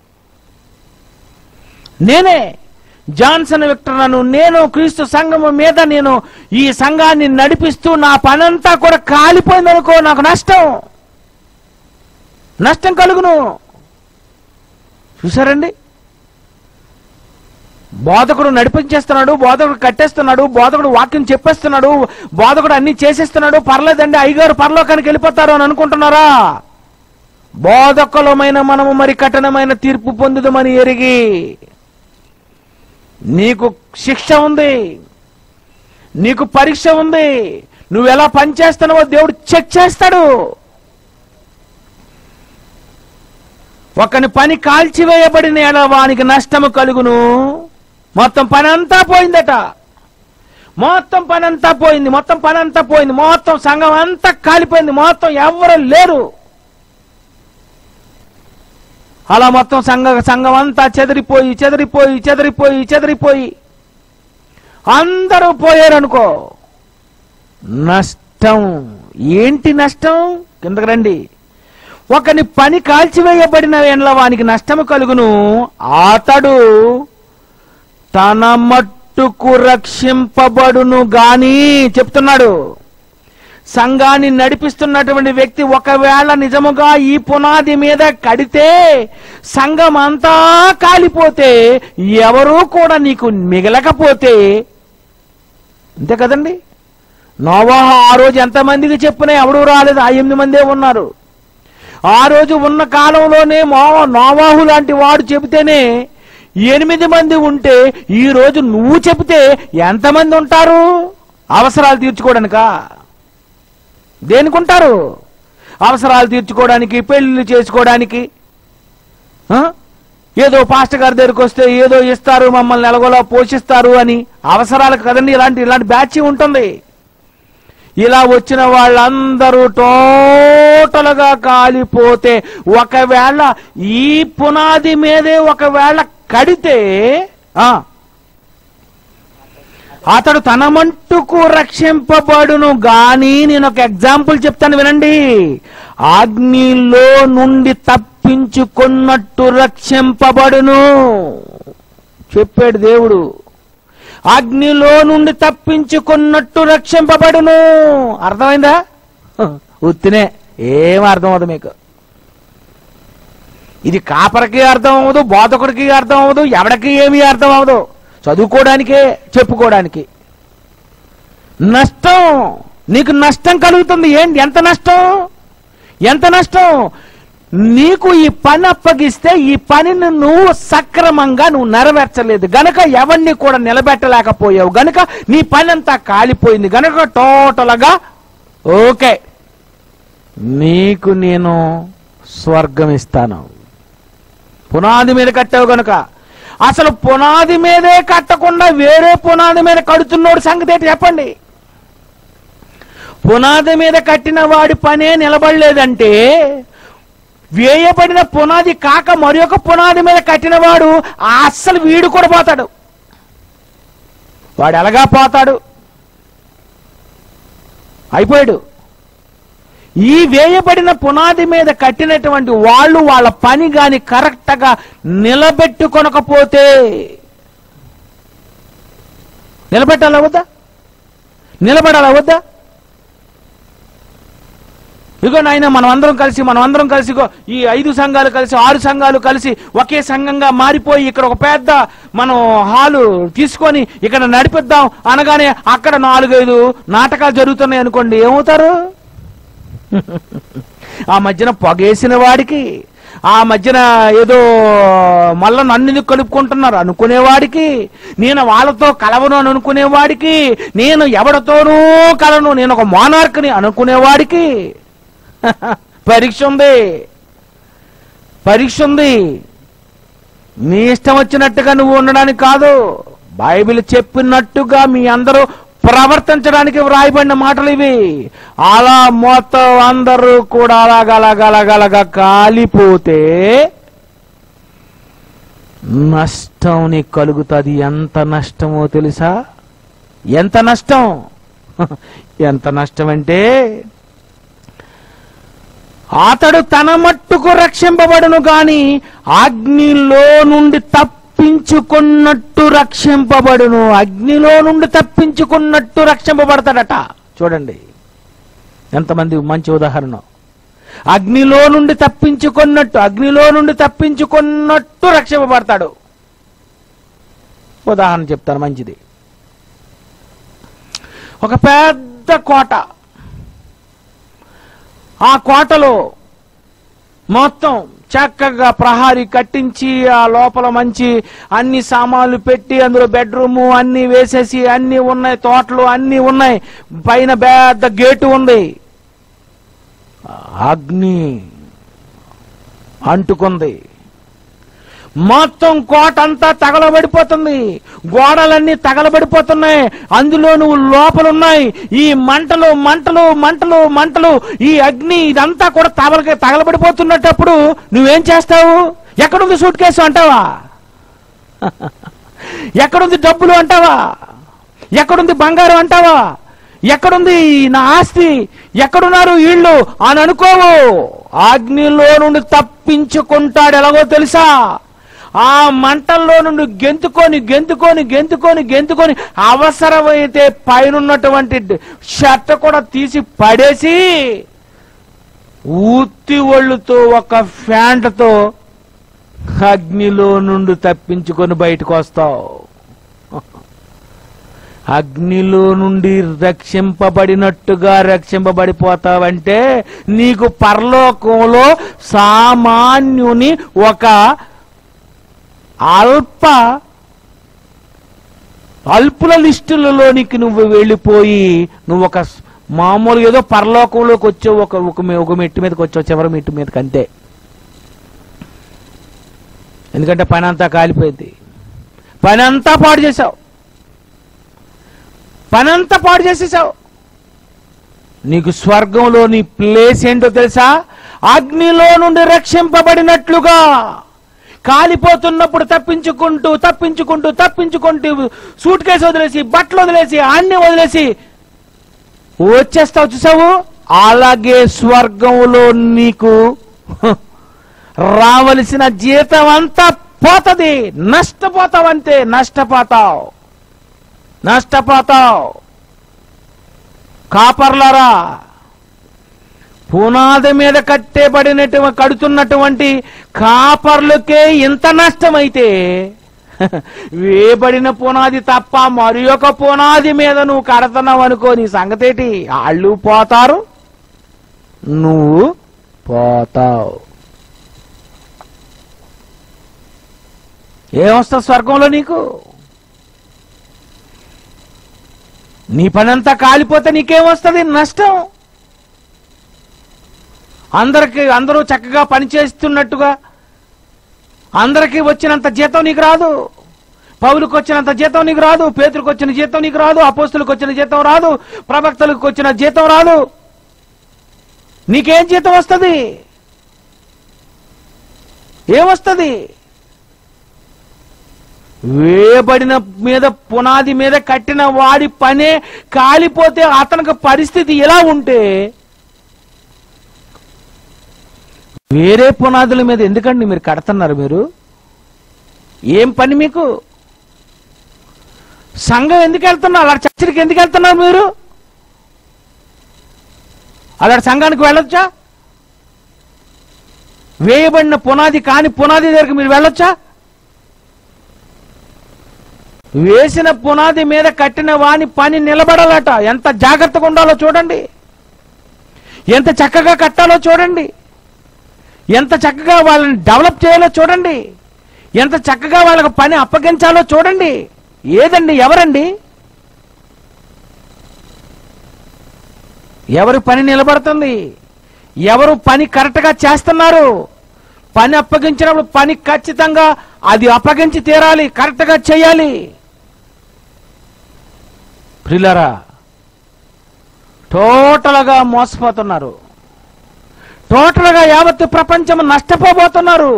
నేనే జాన్సన్ విక్టర్లను నేను క్రీస్తు సంఘము మీద నేను ఈ సంఘాన్ని నడిపిస్తూ నా పనంతా కూడా కాలిపోయిందనుకో నాకు నష్టం నష్టం కలుగును చూసారండి బోధకుడు నడిపించేస్తున్నాడు బోధకుడు కట్టేస్తున్నాడు బోధకుడు వాక్యం చెప్పేస్తున్నాడు బోధకుడు అన్ని చేసేస్తున్నాడు పర్లేదండి అయ్యగారు పరలోకానికి వెళ్ళిపోతారు అని అనుకుంటున్నారా బోధకులమైన మనము మరి కఠినమైన తీర్పు పొందుదమని ఎరిగి నీకు శిక్ష ఉంది నీకు పరీక్ష ఉంది నువ్వు ఎలా పనిచేస్తున్నావో దేవుడు చెక్ చేస్తాడు ఒకని పని కాల్చివేయబడిన ఎడల వానికి నష్టము కలుగును మొత్తం పని అంతా పోయిందట మొత్తం పని అంతా పోయింది మొత్తం పని అంతా పోయింది మొత్తం సంఘం అంతా కాలిపోయింది మొత్తం ఎవరు లేరు అలా మొత్తం సంఘ సంఘం అంతా చెదిరిపోయి చెదిరిపోయి చెదిరిపోయి చెదిరిపోయి అందరూ పోయారనుకో నష్టం ఏంటి నష్టం కిందకి రండి ఒకని పని కాల్చివేయబడిన ఎండ్ల వానికి నష్టము కలుగును అతడు తన మట్టుకు రక్షింపబడును గాని చెప్తున్నాడు సంఘాన్ని నడిపిస్తున్నటువంటి వ్యక్తి ఒకవేళ నిజముగా ఈ పునాది మీద కడితే సంఘం అంతా కాలిపోతే ఎవరూ కూడా నీకు మిగలకపోతే అంతే కదండి నోవాహ ఆ రోజు ఎంతమందికి చెప్పినా ఎవడూ రాలేదు ఆ ఎనిమిది మందే ఉన్నారు ఆ రోజు ఉన్న కాలంలోనే మోవ నోవాహు లాంటి వాడు చెబితేనే ఎనిమిది మంది ఉంటే ఈ రోజు నువ్వు చెబితే ఎంతమంది ఉంటారు అవసరాలు తీర్చుకోవడానికా దేనికి ఉంటారు అవసరాలు తీర్చుకోవడానికి పెళ్లిళ్ళు చేసుకోవడానికి ఆ? ఏదో పాస్టర్ గారి దగ్గరికి వస్తే ఏదో ఇస్తారు మమ్మల్ని ఎలాగోలా పోషిస్తారు అని అవసరాలకు కదండి ఇలాంటి ఇలాంటి బ్యాచ్ ఉంటుంది ఇలా వచ్చిన వాళ్ళందరూ టోటల్గా కాలిపోతే ఒకవేళ ఈ పునాది మీదే ఒకవేళ కడితే ఆ అతడు తన మంటుకు రక్షింపబడును గాని నేను ఒక ఎగ్జాంపుల్ చెప్తాను వినండి అగ్నిలో నుండి తప్పించుకున్నట్టు రక్షింపబడును చెప్పాడు దేవుడు అగ్నిలో నుండి తప్పించుకున్నట్టు రక్షింపబడును అర్థమైందా హ, ఉత్తినే ఏం అర్థం అవ్వదు మీకు ఇది కాపరికి అర్థం అవ్వదు బోధకుడికి అర్థం అవ్వదు ఎవడికి ఏమీ అర్థం అవ్వదు చదువుకోవడానికే చెప్పుకోవడానికి నష్టం నీకు నష్టం కలుగుతుంది ఏంటి ఎంత నష్టం ఎంత నష్టం నీకు ఈ పని అప్పగిస్తే ఈ పనిని నువ్వు సక్రమంగా నువ్వు నెరవేర్చలేదు గనక ఎవరిని కూడా నిలబెట్టలేకపోయావు గనక నీ పని అంతా కాలిపోయింది గనక టోటల్గా ఓకే నీకు నేను స్వర్గం ఇస్తాను పునాది మీద కట్టావు గనుక అసలు పునాది మీదే కట్టకుండా వేరే పునాది మీద కడుతున్నోడు సంగతి ఏంటి చెప్పండి పునాది మీద కట్టిన వాడి పనే నిలబడలేదంటే వేయబడిన పునాది కాక మరి ఒక పునాది మీద కట్టినవాడు ఆ అస్సలు వీడు కూడా పోతాడు వాడు ఎలాగా పోతాడు అయిపోయాడు ఈ వేయబడిన పునాది మీద కట్టినటువంటి వాళ్ళు వాళ్ళ పని గాని కరెక్ట్గా నిలబెట్టుకొనకపోతే నిలబెట్టాలా వద్దా నిలబడాలా వద్దా ఇగో నాయన మనం అందరం కలిసి మనం అందరం కలిసి ఇగో ఈ ఐదు సంఘాలు కలిసి ఆరు సంఘాలు కలిసి ఒకే సంఘంగా మారిపోయి ఇక్కడ ఒక పెద్ద మనం హాలు తీసుకొని ఇక్కడ నడిపిద్దాం అనగానే అక్కడ నాలుగైదు నాటకాలు జరుగుతున్నాయి అనుకోండి ఏమవుతారు ఆ మధ్యన పొగేసిన వాడికి ఆ మధ్యన ఏదో మళ్ళా నన్ను ఎందుకు కలుపుకుంటున్నారు అనుకునేవాడికి నేను వాళ్ళతో కలవను అని అనుకునేవాడికి నేను ఎవరితోనూ కలను నేను ఒక మోనార్క్ని అనుకునేవాడికి పరీక్ష ఉంది పరీక్ష ఉంది నీ ఇష్టం వచ్చినట్టుగా నువ్వు ఉండడానికి కాదు బైబిల్ చెప్పినట్టుగా మీ అందరూ ప్రవర్తించడానికి వ్రాయబడిన మాటలు ఇవి అలా మొత్తం అందరూ కూడా అలాగలగలగలగా కాలిపోతే నష్టం నీకు కలుగుతుంది ఎంత నష్టమో తెలుసా ఎంత నష్టం ఎంత నష్టం అంటే అతడు తన మట్టుకు రక్షింపబడును గాని అగ్నిలో నుండి తప్పించుకున్నట్టు రక్షింపబడును అగ్నిలో నుండి తప్పించుకున్నట్టు రక్షింపబడతాడట చూడండి ఎంతమంది మంచి ఉదాహరణ అగ్నిలో నుండి తప్పించుకున్నట్టు అగ్నిలో నుండి తప్పించుకున్నట్టు రక్షింపబడతాడు ఉదాహరణ చెప్తాను మంచిది ఒక పెద్ద కోట ఆ కోటలో మొత్తం చక్కగా ప్రహారీ కట్టించి ఆ లోపల మంచి అన్ని సామాన్లు పెట్టి అందులో బెడ్రూము అన్ని వేసేసి అన్ని ఉన్నాయి తోటలు అన్ని ఉన్నాయి పైన పెద్ద గేటు ఉంది అగ్ని అంటుకుంది మొత్తం కోట అంతా తగలబడిపోతుంది గోడలన్నీ తగలబడిపోతున్నాయి అందులో నువ్వు లోపలున్నాయి ఈ మంటలు మంటలు మంటలు మంటలు ఈ అగ్ని ఇదంతా కూడా తగల తగలబడిపోతున్నటప్పుడు నువ్వేం చేస్తావు ఎక్కడుంది సూట్ కేసు అంటావా ఎక్కడుంది డబ్బులు అంటావా ఎక్కడుంది బంగారం అంటావా ఎక్కడుంది నా ఆస్తి ఎక్కడున్నారు వీళ్ళు అని అనుకోవు అగ్నిలో నుండి తప్పించుకుంటాడు ఎలాగో తెలుసా ఆ మంటల్లో నుండి గెంతుకొని గెంతుకొని గెంతుకొని గెంతుకొని అవసరమైతే పైనున్నటువంటి షర్ట్ కూడా తీసి పడేసి ఊత్తి ఒళ్ళుతో ఒక ఫ్యాంట్తో అగ్నిలో నుండి తప్పించుకొని బయటకు వస్తావు అగ్నిలో నుండి రక్షింపబడినట్టుగా రక్షింపబడిపోతావంటే నీకు పరలోకంలో సామాన్యుని ఒక అల్ప అల్పుల లిస్టులలోనికి నువ్వు వెళ్ళిపోయి నువ్వు ఒక స్- మామూలు ఏదో పరలోకంలోకి వచ్చావు ఒక ఒక మె- ఒక మెట్టు మీదకి వచ్చావు చివరి మెట్టు మీదకి అంతే ఎందుకంటే పని అంతా కాలిపోయింది పని అంతా పాడు చేశావు పనంతా పాడు చేసేసావు నీకు స్వర్గంలో నీ ప్లేస్ ఏంటో తెలుసా అగ్నిలో నుండి రక్షింపబడినట్లుగా కాలిపోతున్నప్పుడు తప్పించుకుంటూ తప్పించుకుంటూ తప్పించుకుంటూ సూట్ కేసు వదిలేసి బట్టలు వదిలేసి అన్ని వదిలేసి వచ్చేస్తావు చూసావు అలాగే స్వర్గంలో నీకు హ, రావలసిన జీతం అంతా పోతది నష్టపోతావంతే నష్టపోతావు నష్టపోతావు కాపర్లారా పునాది మీద కట్టేబడినటువంటి కడుతున్నటువంటి కాపర్లకే ఇంత నష్టమైతే వేయబడిన పునాది తప్ప మరి ఒక పునాది మీద నువ్వు కడుతున్నావు అనుకో నీ సంగతేటి వాళ్ళు పోతారు నువ్వు పోతావు ఏమొస్తుంది స్వర్గంలో నీకు నీ పనంతా కాలిపోతే నీకేమొస్తుంది నష్టం అందరికి అందరూ చక్కగా పనిచేస్తున్నట్టుగా అందరికీ వచ్చినంత జీతం నీకు రాదు పౌలకు వచ్చినంత జీతం నీకు రాదు పేతులకు వచ్చిన జీతం నీకు రాదు అపోస్తులకు వచ్చిన జీతం రాదు ప్రవక్తలకు వచ్చిన జీతం రాదు నీకేం జీతం వస్తుంది ఏమొస్తుంది వేయబడిన మీద పునాది మీద కట్టిన వాడి పనే కాలిపోతే అతనికి పరిస్థితి ఎలా ఉంటే వేరే పునాదుల మీద ఎందుకండి మీరు కడుతున్నారు మీరు ఏం పని మీకు సంఘం ఎందుకు వెళ్తున్నారు అలా చర్చరికి ఎందుకు వెళ్తున్నారు మీరు అలా సంఘానికి వెళ్ళొచ్చా వేయబడిన పునాది కాని పునాది దగ్గరికి మీరు వెళ్ళొచ్చా వేసిన పునాది మీద కట్టిన వాని పని నిలబడాలట ఎంత జాగ్రత్తగా ఉండాలో చూడండి ఎంత చక్కగా కట్టాలో చూడండి ఎంత చక్కగా వాళ్ళని డెవలప్ చేయాలో చూడండి ఎంత చక్కగా వాళ్ళకి పని అప్పగించాలో చూడండి ఏదండి ఎవరండి ఎవరి పని నిలబడుతుంది ఎవరు పని కరెక్ట్గా చేస్తున్నారు పని అప్పగించినప్పుడు పని ఖచ్చితంగా అది అప్పగించి తీరాలి కరెక్ట్గా చేయాలి ప్రిలరా టోటల్గా మోసపోతున్నారు టోటల్గా యావత్తు ప్రపంచం నష్టపోబోతున్నారు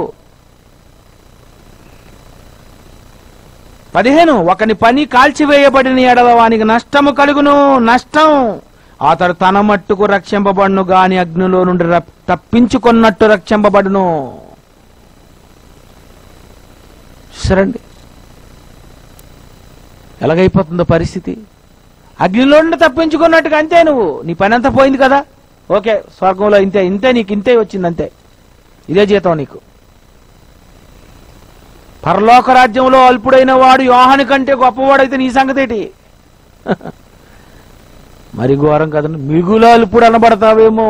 పదిహేను ఒకని పని కాల్చివేయబడిన ఎడల వానికి నష్టము కలుగును నష్టం అతడు తన మట్టుకు రక్షింపబడును గాని అగ్నిలో నుండి రప్- తప్పించుకున్నట్టు రక్షింపబడును సరండి ఎలాగైపోతుందో పరిస్థితి అగ్నిలో నుండి తప్పించుకున్నట్టుగా అంతే నువ్వు నీ పని అంతా పోయింది కదా ఓకే స్వర్గంలో ఇంతే ఇంతే నీకు ఇంతే వచ్చింది అంతే ఇదే జీతం నీకు పరలోక రాజ్యంలో అల్పుడైన వాడు యోహాని కంటే గొప్పవాడైతే నీ సంగతి ఏంటి మరి ఘోరం కదండి మిగులు అల్పుడు అనబడతావేమో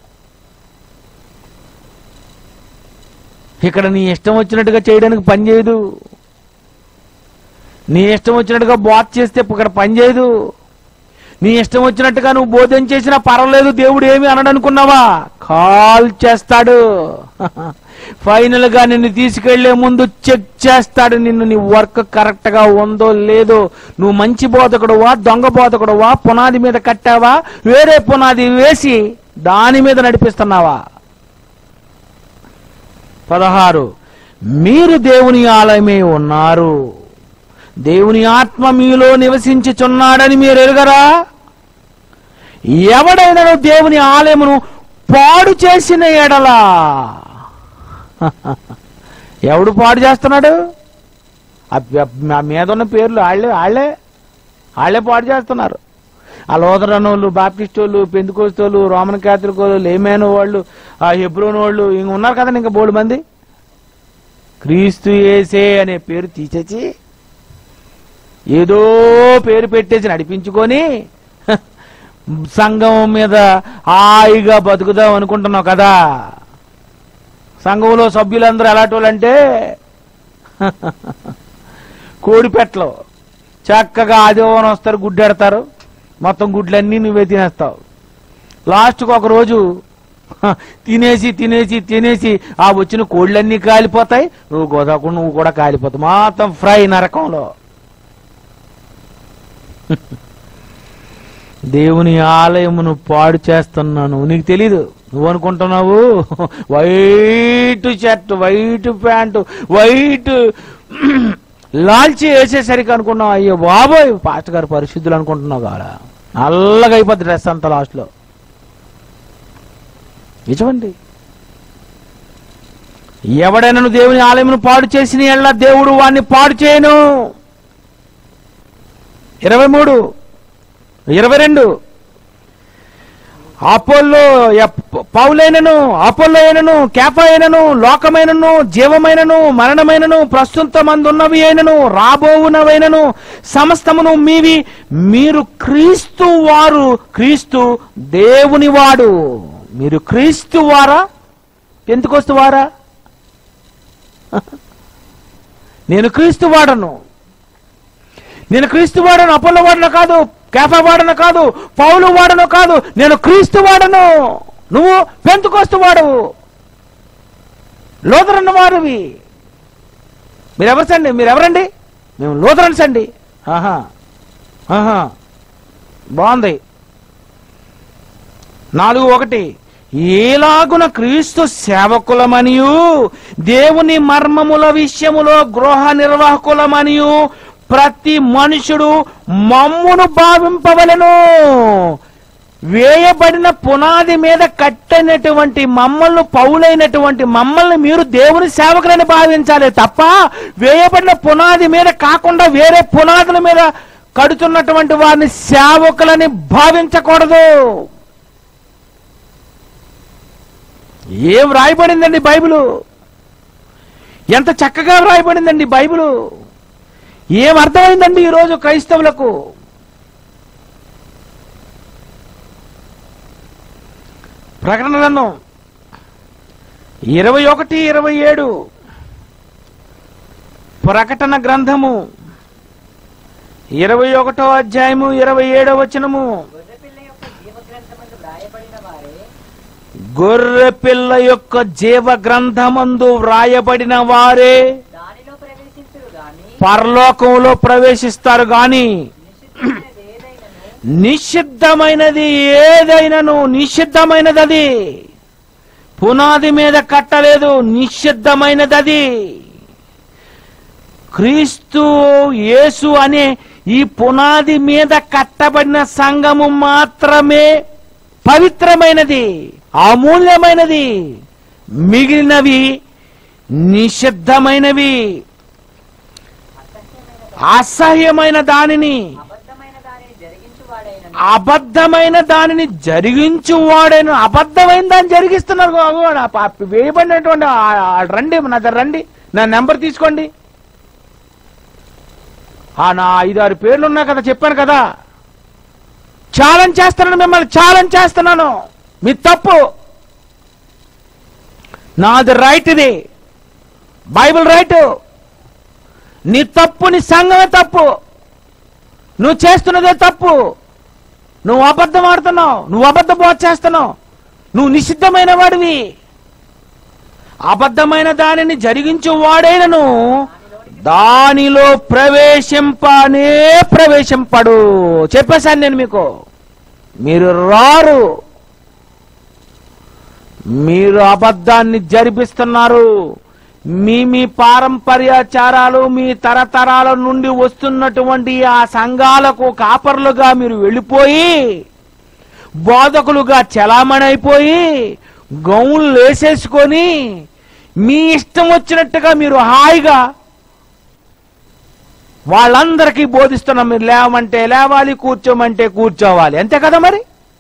ఇక్కడ నీ ఇష్టం వచ్చినట్టుగా చేయడానికి పని చేయదు నీ ఇష్టం వచ్చినట్టుగా బోధ చేస్తే ఇక్కడ పని చేయదు నీ ఇష్టం వచ్చినట్టుగా నువ్వు బోధన చేసినా పర్వాలేదు దేవుడు ఏమి అనడనుకున్నావా కాల్ చేస్తాడు ఫైనల్ గా నిన్ను తీసుకెళ్లే ముందు చెక్ చేస్తాడు నిన్ను నీ వర్క్ కరెక్ట్ గా ఉందో లేదో నువ్వు మంచి బోధకుడువా దొంగ బోధకుడువా పునాది మీద కట్టావా వేరే పునాది వేసి దాని మీద నడిపిస్తున్నావా పదహారు మీరు దేవుని ఆలయమే ఉన్నారు దేవుని ఆత్మ మీలో నివసించుచున్నాడని మీరు ఎరుగరా ఎవడైనా దేవుని ఆలయమును పాడు చేసిన ఎడలా ఎవడు పాడు చేస్తున్నాడు అబ్బ- అబ్బ- ఆ మీద ఉన్న పేర్లు వాళ్ళే వాళ్ళే వాళ్ళే పాడు చేస్తున్నారు ఆ లోదరనోళ్ళు బాప్టిస్టోళ్ళు పెందుకోస్తోళ్ళు రోమన్ క్యాథలికోళ్ళు లేమేనో వాళ్ళు ఆ హెబ్రోన్ వాళ్ళు ఇంక ఉన్నారు కదండి ఇంకా బోడు మంది క్రీస్తు ఏసే అనే పేరు తీసేసి ఏదో పేరు పెట్టేసి నడిపించుకొని హ, సంఘం మీద హాయిగా బతుకుదాం అనుకుంటున్నావు కదా సంఘంలో సభ్యులందరూ ఎలాంటి వాళ్ళంటే కోడిపెట్టలు చక్కగా ఆదివారం వస్తారు గుడ్డెడతారు మొత్తం గుడ్లన్నీ నువ్వే తినేస్తావు లాస్ట్కి ఒక రోజు హ, తినేసి తినేసి తినేసి ఆ వచ్చిన కోళ్ళన్నీ కాలిపోతాయి నువ్వు గోదాకు నువ్వు కూడా కాలిపోతావు మొత్తం ఫ్రై నరకంలో దేవుని ఆలయమును పాడు చేస్తున్నాను నీకు తెలీదు నువ్వు అనుకుంటున్నావు white shirt white pant white లాల్చి వేసేసరికి అనుకున్నావు అయ్యో బాబోయ్ పాస్ట్ గారు పరిశుద్ధులు అనుకుంటున్నావు కాడా నల్లగా అయిపోద్ది డ్రెస్ అంతా లాస్ట్లో నిజమండి ఎవడైనా దేవుని ఆలయమును పాడు చేసిన ఎళ్ళ దేవుడు వాడిని పాడు చేయను ఇరవై మూడు ఇరవై రెండు అపోల్లో ఎప్- పౌలైనను అపోల్లో అయినను కేఫ అయినను లోకమైనను జీవమైనను మరణమైనను ప్రస్తుత మందున్నవి అయినను రాబోవునవైనను సమస్తమును మీవి మీరు క్రీస్తు వారు క్రీస్తు దేవుని వాడు మీరు క్రీస్తు వారా ఎందుకొస్తు వారా నేను క్రీస్తు వాడను నేను క్రీస్తు వాడను అపోలో వాడను కాదు కేఫా వాడను కాదు పౌలు వాడను కాదు నేను క్రీస్తు వాడను నువ్వు పెంతుకొస్తు వాడవు లోదరన్న వారివి మీరెవరిసండి మీరెవరండి మేము లోదరన్స్ అండి ఆహా ఆహా బాగుంది నాలుగు ఒకటి ఏలాగున క్రీస్తు సేవకులమనియు దేవుని మర్మముల విషయములో గృహ నిర్వాహకులమనియు ప్రతి మనుషుడు మమ్మును భావింపవలెను వేయబడిన పునాది మీద కట్టినటువంటి మమ్మల్ని పౌలైనటువంటి మమ్మల్ని మీరు దేవుని సేవకులని భావించాలి తప్ప వేయబడిన పునాది మీద కాకుండా వేరే పునాదుల మీద కడుతున్నటువంటి వారిని సేవకులని భావించకూడదు ఏం రాయబడిందండి బైబిలు ఎంత చక్కగా రాయబడిందండి బైబిలు ఏం అర్థమైందండి ఈరోజు క్రైస్తవులకు ప్రకటన గ్రంథం ఇరవై ఒకటి ఇరవై ఏడు ప్రకటన గ్రంథము ఇరవై ఒకటో అధ్యాయము ఇరవై ఏడో వచనము గొర్రెపిల్ల యొక్క జీవగ్రంథమందు వ్రాయబడిన వారే గొర్రె పిల్ల యొక్క జీవ గ్రంథమందు వ్రాయబడిన వారే దానిలో ప్రవేశించురు గాని పరలోకంలో ప్రవేశిస్తారు గాని నిషిద్ధమైనది ఏదైనను నిషిద్ధమైనది ఏదైనాను నిషిద్ధమైనది అది పునాది మీద కట్టలేదు నిషిద్ధమైనది అది క్రీస్తు యేసు అనే ఈ పునాది మీద కట్టబడిన సంఘము మాత్రమే పవిత్రమైనది అమూల్యమైనది మిగిలినవి నిషిద్ధమైనవి అసహ్యమైన దానిని అబద్ధమైన దానిని జరిగించువాడైన అబద్ధమైన దానిని జరిగించు వాడేను అబద్ధమైన దాన్ని జరిగిస్తున్నారు గో- గో- ఆ ప- వేయబడినటువంటి ఆ- ఆ రండి నా దగ్గర రండి నా నెంబర్ తీసుకోండి ఆ నా ఐదారు పేర్లు ఉన్నాయి కదా చెప్పాను కదా ఛాలెంజ్ చేస్తున్నాను మిమ్మల్ని ఛాలెంజ్ చేస్తున్నాను మీ తప్పు నాది రైట్ ఇది బైబిల్ రైట్ నీ తప్పు నీ సంఘమే తప్పు నువ్వు చేస్తున్నదే తప్పు నువ్వు అబద్ధం ఆడుతున్నావు నువ్వు అబద్ధ బోధ చేస్తున్నావు నువ్వు నిషిద్ధమైన వాడివి అబద్ధమైన దానిని జరిగించు వాడైనను దానిలో ప్రవేశింపనే ప్రవేశింపడు చెప్పేశాను నేను మీకు మీరు రారు మీరు అబద్ధాన్ని జరిపిస్తున్నారు మీ మీ పారంపర్యాచారాలు మీ తరతరాల నుండి వస్తున్నటువంటి ఆ సంఘాలకు కాపర్లుగా మీరు వెళ్ళిపోయి బోధకులుగా చలామణైపోయి గౌన్లు వేసేసుకొని మీ ఇష్టం వచ్చినట్టుగా మీరు హాయిగా వాళ్ళందరికీ బోధిస్తున్నాం మీరు లేవమంటే లేవాలి కూర్చోమంటే కూర్చోవాలి అంతే కదా మరి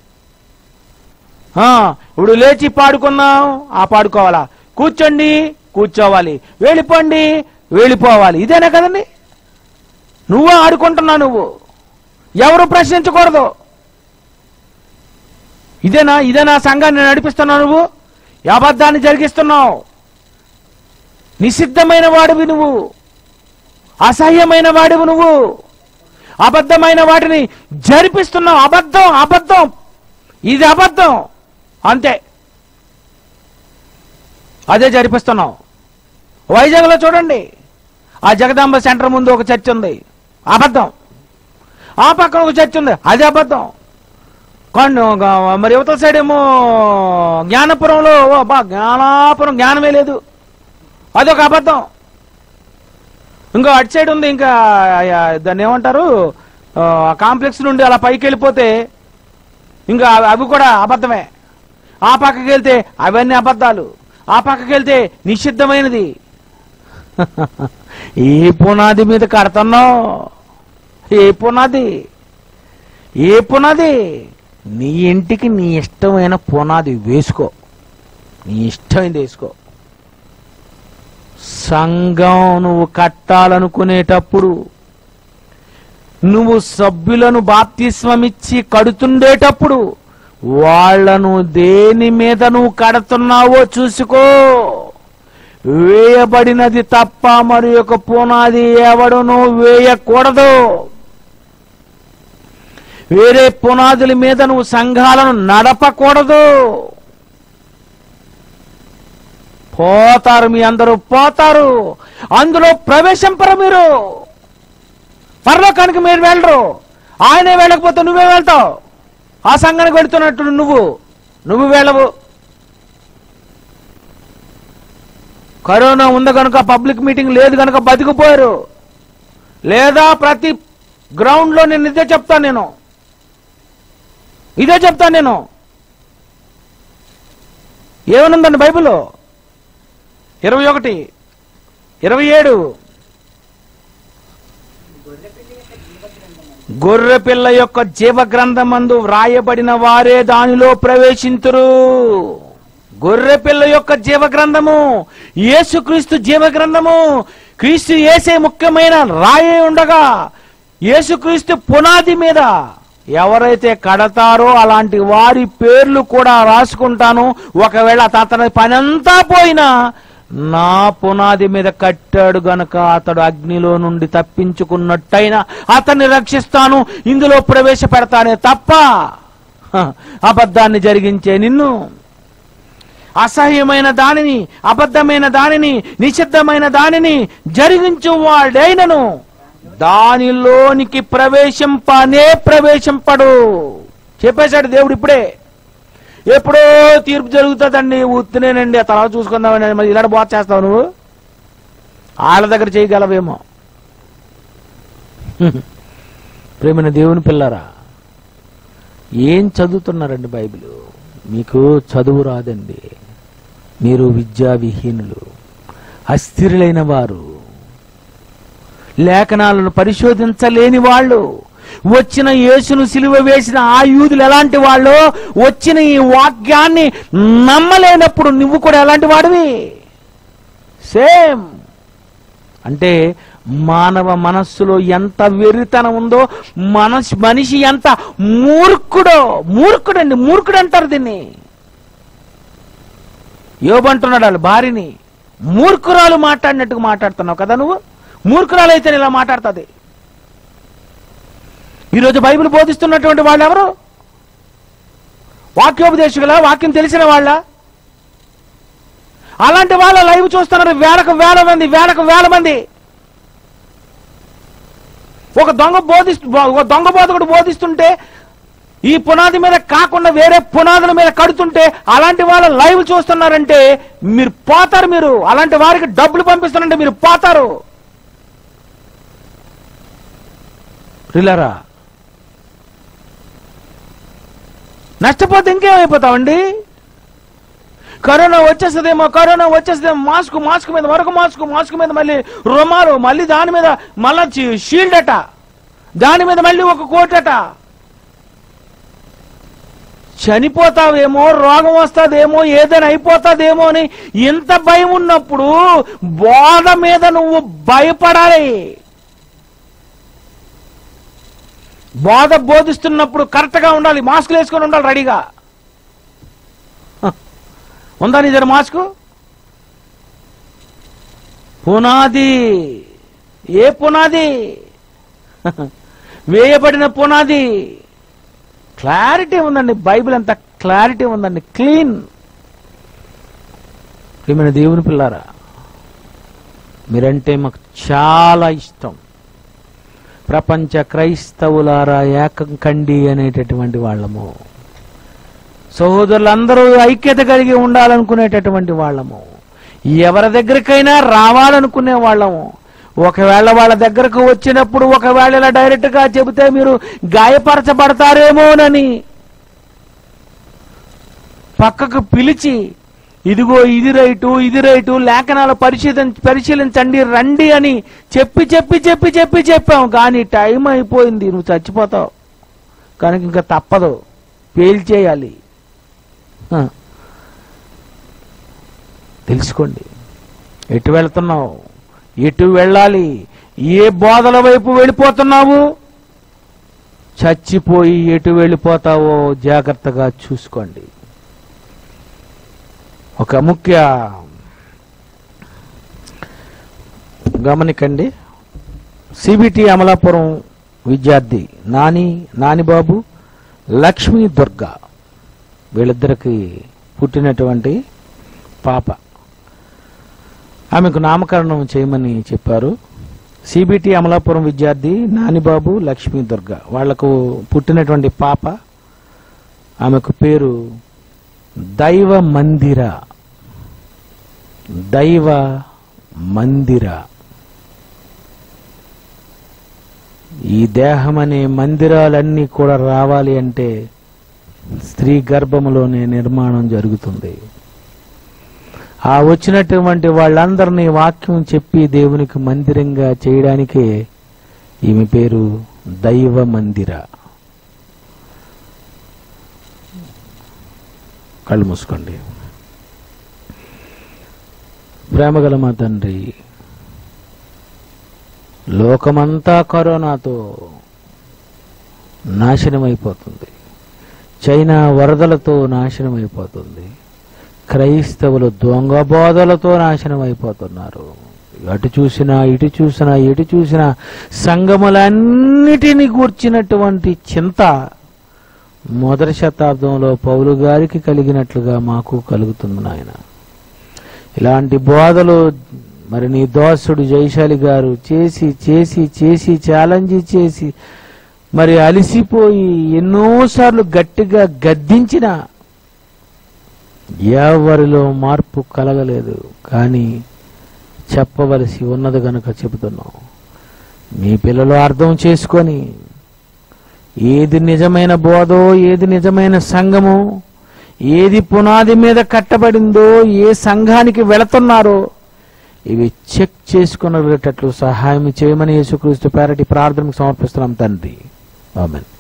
ఆ, ఇప్పుడు లేచి పాడుకున్నాం ఆ పాడుకోవాలా కూర్చోండి కూర్చోవాలి వెళ్ళిపోండి వెళ్ళిపోవాలి ఇదేనా కదండి నువ్వే ఆడుకుంటున్నావు నువ్వు ఎవరు ప్రశ్నించకూడదు ఇదేనా ఇదేనా సంఘాన్ని నడిపిస్తున్నావు నువ్వు ఈ అబద్ధాన్ని జరిగిస్తున్నావు నిషిద్ధమైన వాడివి నువ్వు అసహ్యమైన వాడివి నువ్వు అబద్ధమైన వాటిని జరిపిస్తున్నావు అబద్ధం అబద్ధం ఇది అబద్ధం అంతే అదే జరిపిస్తున్నావు వైజాగ్లో చూడండి ఆ జగదాంబ సెంటర్ ముందు ఒక చర్చ్ ఉంది అబద్ధం ఆ పక్కన ఒక చర్చ్ ఉంది అది అబద్ధం కొన్ని ఒక- మరి యువతల సైడ్ ఏమో జ్ఞానపురంలో ఓ బా జ్ఞానాపురం జ్ఞానమే లేదు అదొక అబద్ధం ఇంకో అటు సైడ్ ఉంది ఇంకా ఆ, దాన్ని ఏమంటారు ఆ, కాంప్లెక్స్ నుండి అలా పైకి వెళ్ళిపోతే ఇంకా అవి- అవి కూడా అబద్ధమే ఆ పక్కకి వెళ్తే అవన్నీ అబద్ధాలు ఆ పక్కకి వెళ్తే నిషిద్ధమైనది ఏ పునాది మీద కడుతున్నావు ఏ పునాది ఏ పునాది నీ ఇంటికి నీ ఇష్టమైన పునాది వేసుకో నీ ఇష్టమైనది వేసుకో సంఘం నువ్వు కట్టాలనుకునేటప్పుడు నువ్వు సభ్యులను బాప్తిస్వమిచ్చి కడుతుండేటప్పుడు వాళ్లను దేని మీద నువ్వు కడుతున్నావో చూసుకో వేయబడినది తప్ప మరి ఒక పునాది ఎవడును వేయకూడదు వేరే పునాదుల మీద నువ్వు సంఘాలను నడపకూడదు పోతారు మీ అందరూ పోతారు అందులో ప్రవేశింపరు మీరు పరలోకానికి మీరు వెళ్ళరు ఆయనే వెళ్ళకపోతే నువ్వే వెళ్తావు ఆ సంఘానికి వెళుతున్నట్టు నువ్వు నువ్వు వెళ్ళవు కరోనా ఉంది కనుక పబ్లిక్ మీటింగ్ లేదు కనుక బతికిపోయారు లేదా ప్రతి గ్రౌండ్లో నేను ఇదే చెప్తాను నేను ఇదే చెప్తాను నేను ఏమనుందండి బైబిల్లో ఇరవై ఒకటి ఇరవై ఏడు గొర్రెపిల్ల యొక్క జీవ గ్రంథమందు వ్రాయబడిన వారే దానిలో ప్రవేశింతురు గొర్రెపిల్ల యొక్క జీవ గ్రంథము యేసుక్రీస్తు జీవ గ్రంథము క్రీస్తు ఏసే ముఖ్యమైన రాయే ఉండగా యేసుక్రీస్తు పునాది మీద ఎవరైతే కడతారో అలాంటి వారి పేర్లు కూడా రాసుకుంటాను ఒకవేళ అతని పనంతా పోయినా నా పునాది మీద కట్టాడు గనక అతడు అగ్నిలో నుండి తప్పించుకున్నట్టయినా అతన్ని రక్షిస్తాను ఇందులో ప్రవేశపెడతానే తప్ప హ, అబద్ధాన్ని జరిగించే నిన్ను అసహ్యమైన దానిని అబద్ధమైన దానిని నిషిద్ధమైన దానిని జరిగించు వాడైనను దానిలోనికి ప్రవేశింపనే ప్రవేశింపడు చెప్పేశాడు దేవుడు ఇప్పుడే ఎప్పుడో తీర్పు జరుగుతుందండి ఉత్తినేనండి ఆ తర్వాత చూసుకుందామని మరి ఇలాంటి బోధ చేస్తావు నువ్వు వాళ్ళ దగ్గర చేయగలవేమో ప్రేమైన దేవుని పిల్లరా ఏం చదువుతున్నారండి బైబిల్ మీకు చదువు రాదండి మీరు విద్యా విహీనులు అస్థిరులైన వారు లేఖనాలను పరిశోధించలేని వాళ్ళు వచ్చిన యేసును సిలువ వేసిన ఆ యూదులు ఎలాంటి వాళ్ళు వచ్చిన ఈ వాక్యాన్ని నమ్మలేనప్పుడు నువ్వు కూడా ఎలాంటి వాడివి సేమ్ అంటే మానవ మనస్సులో ఎంత వెర్రితనం ఉందో మనస్ మనిషి ఎంత మూర్ఖుడో మూర్ఖుడండి మూర్ఖుడు అంటారు దీన్ని యోబంటున్నాడు వాళ్ళ భార్యని మూర్ఖురాలు మాట్లాడినట్టుగా మాట్లాడుతున్నావు కదా నువ్వు మూర్ఖురాలు అయితే ఇలా మాట్లాడుతుంది ఈరోజు బైబిల్ బోధిస్తున్నటువంటి వాళ్ళు ఎవరు వాక్యోపదేశకుల వాక్యం తెలిసిన వాళ్ళ అలాంటి వాళ్ళ లైవ్ చూస్తున్నారు వేలకు వేల మంది వేలకు వేల మంది ఒక దొంగ బోధిస్తు ఒక దొంగ బోధకుడు బోధిస్తుంటే ఈ పునాది మీద కాకుండా వేరే పునాదుల మీద కడుతుంటే అలాంటి వాళ్ళ లైవ్ చూస్తున్నారంటే మీరు పోతారు మీరు అలాంటి వారికి డబ్బులు పంపిస్తారంటే మీరు పోతారు రిలరా నష్టపోతే ఇంకేమైపోతామండి కరోనా వచ్చేస్తుందేమో కరోనా వచ్చేస్తుందేమో మాస్క్ మాస్క్ మీద మరొక మాస్క్ మాస్క్ మీద మళ్ళీ రుమాలు మళ్ళీ దాని మీద మళ్ళా చి- షీల్డ్ అట దాని మీద మళ్ళీ ఒక కోట్ అట చనిపోతావేమో రోగం వస్తుందేమో ఏదైనా అయిపోతాదేమో అని ఇంత భయం ఉన్నప్పుడు బోధ మీద నువ్వు భయపడాలి బోధ బోధిస్తున్నప్పుడు కరెక్ట్గా ఉండాలి మాస్కులు వేసుకొని ఉండాలి రెడీగా హ. ఉందా నీ దగ్గర మాస్కు పునాది ఏ పునాది హ. వేయబడిన పునాది క్లారిటీ ఉందండి బైబిల్ అంత క్లారిటీ ఉందండి క్లీన్ ప్రియమైన దేవుని పిల్లారా మీరంటే మాకు చాలా ఇష్టం ప్రపంచ క్రైస్తవులారా ఏకం కండి అనేటటువంటి వాళ్ళము సహోదరులందరూ ఐక్యత కలిగి ఉండాలనుకునేటటువంటి వాళ్ళము ఎవరి దగ్గరికైనా రావాలనుకునే వాళ్ళము ఒకవేళ వాళ్ళ దగ్గరకు వచ్చినప్పుడు ఒకవేళ ఇలా డైరెక్ట్ గా చెబితే మీరు గాయపరచబడతారేమోనని పక్కకు పిలిచి ఇదిగో ఇది రైటు ఇది రైటు లేఖనాలు పరిశీలి పరిశీలించండి రండి అని చెప్పి చెప్పి చెప్పి చెప్పి చెప్పాం కానీ టైం అయిపోయింది నువ్వు చచ్చిపోతావు కనుక ఇంకా తప్పదు పేల్చేయాలి ఆ. తెలుసుకోండి ఎటు వెళ్తున్నావు ఎటు వెళ్ళాలి ఏ బోధల వైపు వెళ్ళిపోతున్నావు చచ్చిపోయి ఎటు వెళ్ళిపోతావో జాగ్రత్తగా చూసుకోండి ఒక ముఖ్య గమనికండి సిబిటి అమలాపురం విద్యార్థి నాని నానిబాబు లక్ష్మీ దుర్గా వీళ్ళిద్దరికి పుట్టినటువంటి పాప ఆమెకు నామకరణం చేయమని చెప్పారు సిబిటి అమలాపురం విద్యార్థి నానిబాబు లక్ష్మీ దుర్గా వాళ్లకు పుట్టినటువంటి పాప ఆమెకు పేరు దైవ మందిర దైవ మందిర ఈ దేహం అనే మందిరాలన్నీ కూడా రావాలి అంటే స్త్రీ గర్భములోనే నిర్మాణం జరుగుతుంది ఆ వచ్చినటువంటి వాళ్ళందరినీ వాక్యం చెప్పి దేవునికి మందిరంగా చేయడానికే ఈమె పేరు దైవ మందిర కళ్ళు మూసుకోండి ప్రేమగల మా తండ్రి లోకమంతా కరోనాతో నాశనమైపోతుంది చైనా వరదలతో నాశనమైపోతుంది క్రైస్తవులు దొంగ బోధలతో నాశనం అయిపోతున్నారు అటు చూసినా ఇటు చూసినా ఎటు చూసినా సంఘములన్నిటినీ కూర్చినటువంటి చింత మొదటి శతాబ్దంలో పౌలు గారికి కలిగినట్లుగా మాకు కలుగుతుంది నాయన ఇలాంటి బోధలు మరి నీ దోసుడు జయశాలి గారు చేసి చేసి చేసి ఛాలెంజ్ చేసి మరి అలిసిపోయి ఎన్నోసార్లు గట్టిగా గద్దించిన ఎవరిలో మార్పు కలగలేదు కానీ చెప్పవలసి ఉన్నది గనుక చెబుతున్నాం మీ పిల్లలు అర్థం చేసుకొని ఏది నిజమైన బోధో ఏది నిజమైన సంఘమో ఏది పునాది మీద కట్టబడిందో ఏ సంఘానికి వెళుతున్నారో ఇవి చెక్ చేసుకునేటట్లు సహాయం చేయమని యేసుక్రీస్తు పేరటి ప్రార్థనకు సమర్పిస్తున్నాం తండ్రి ఆమెన్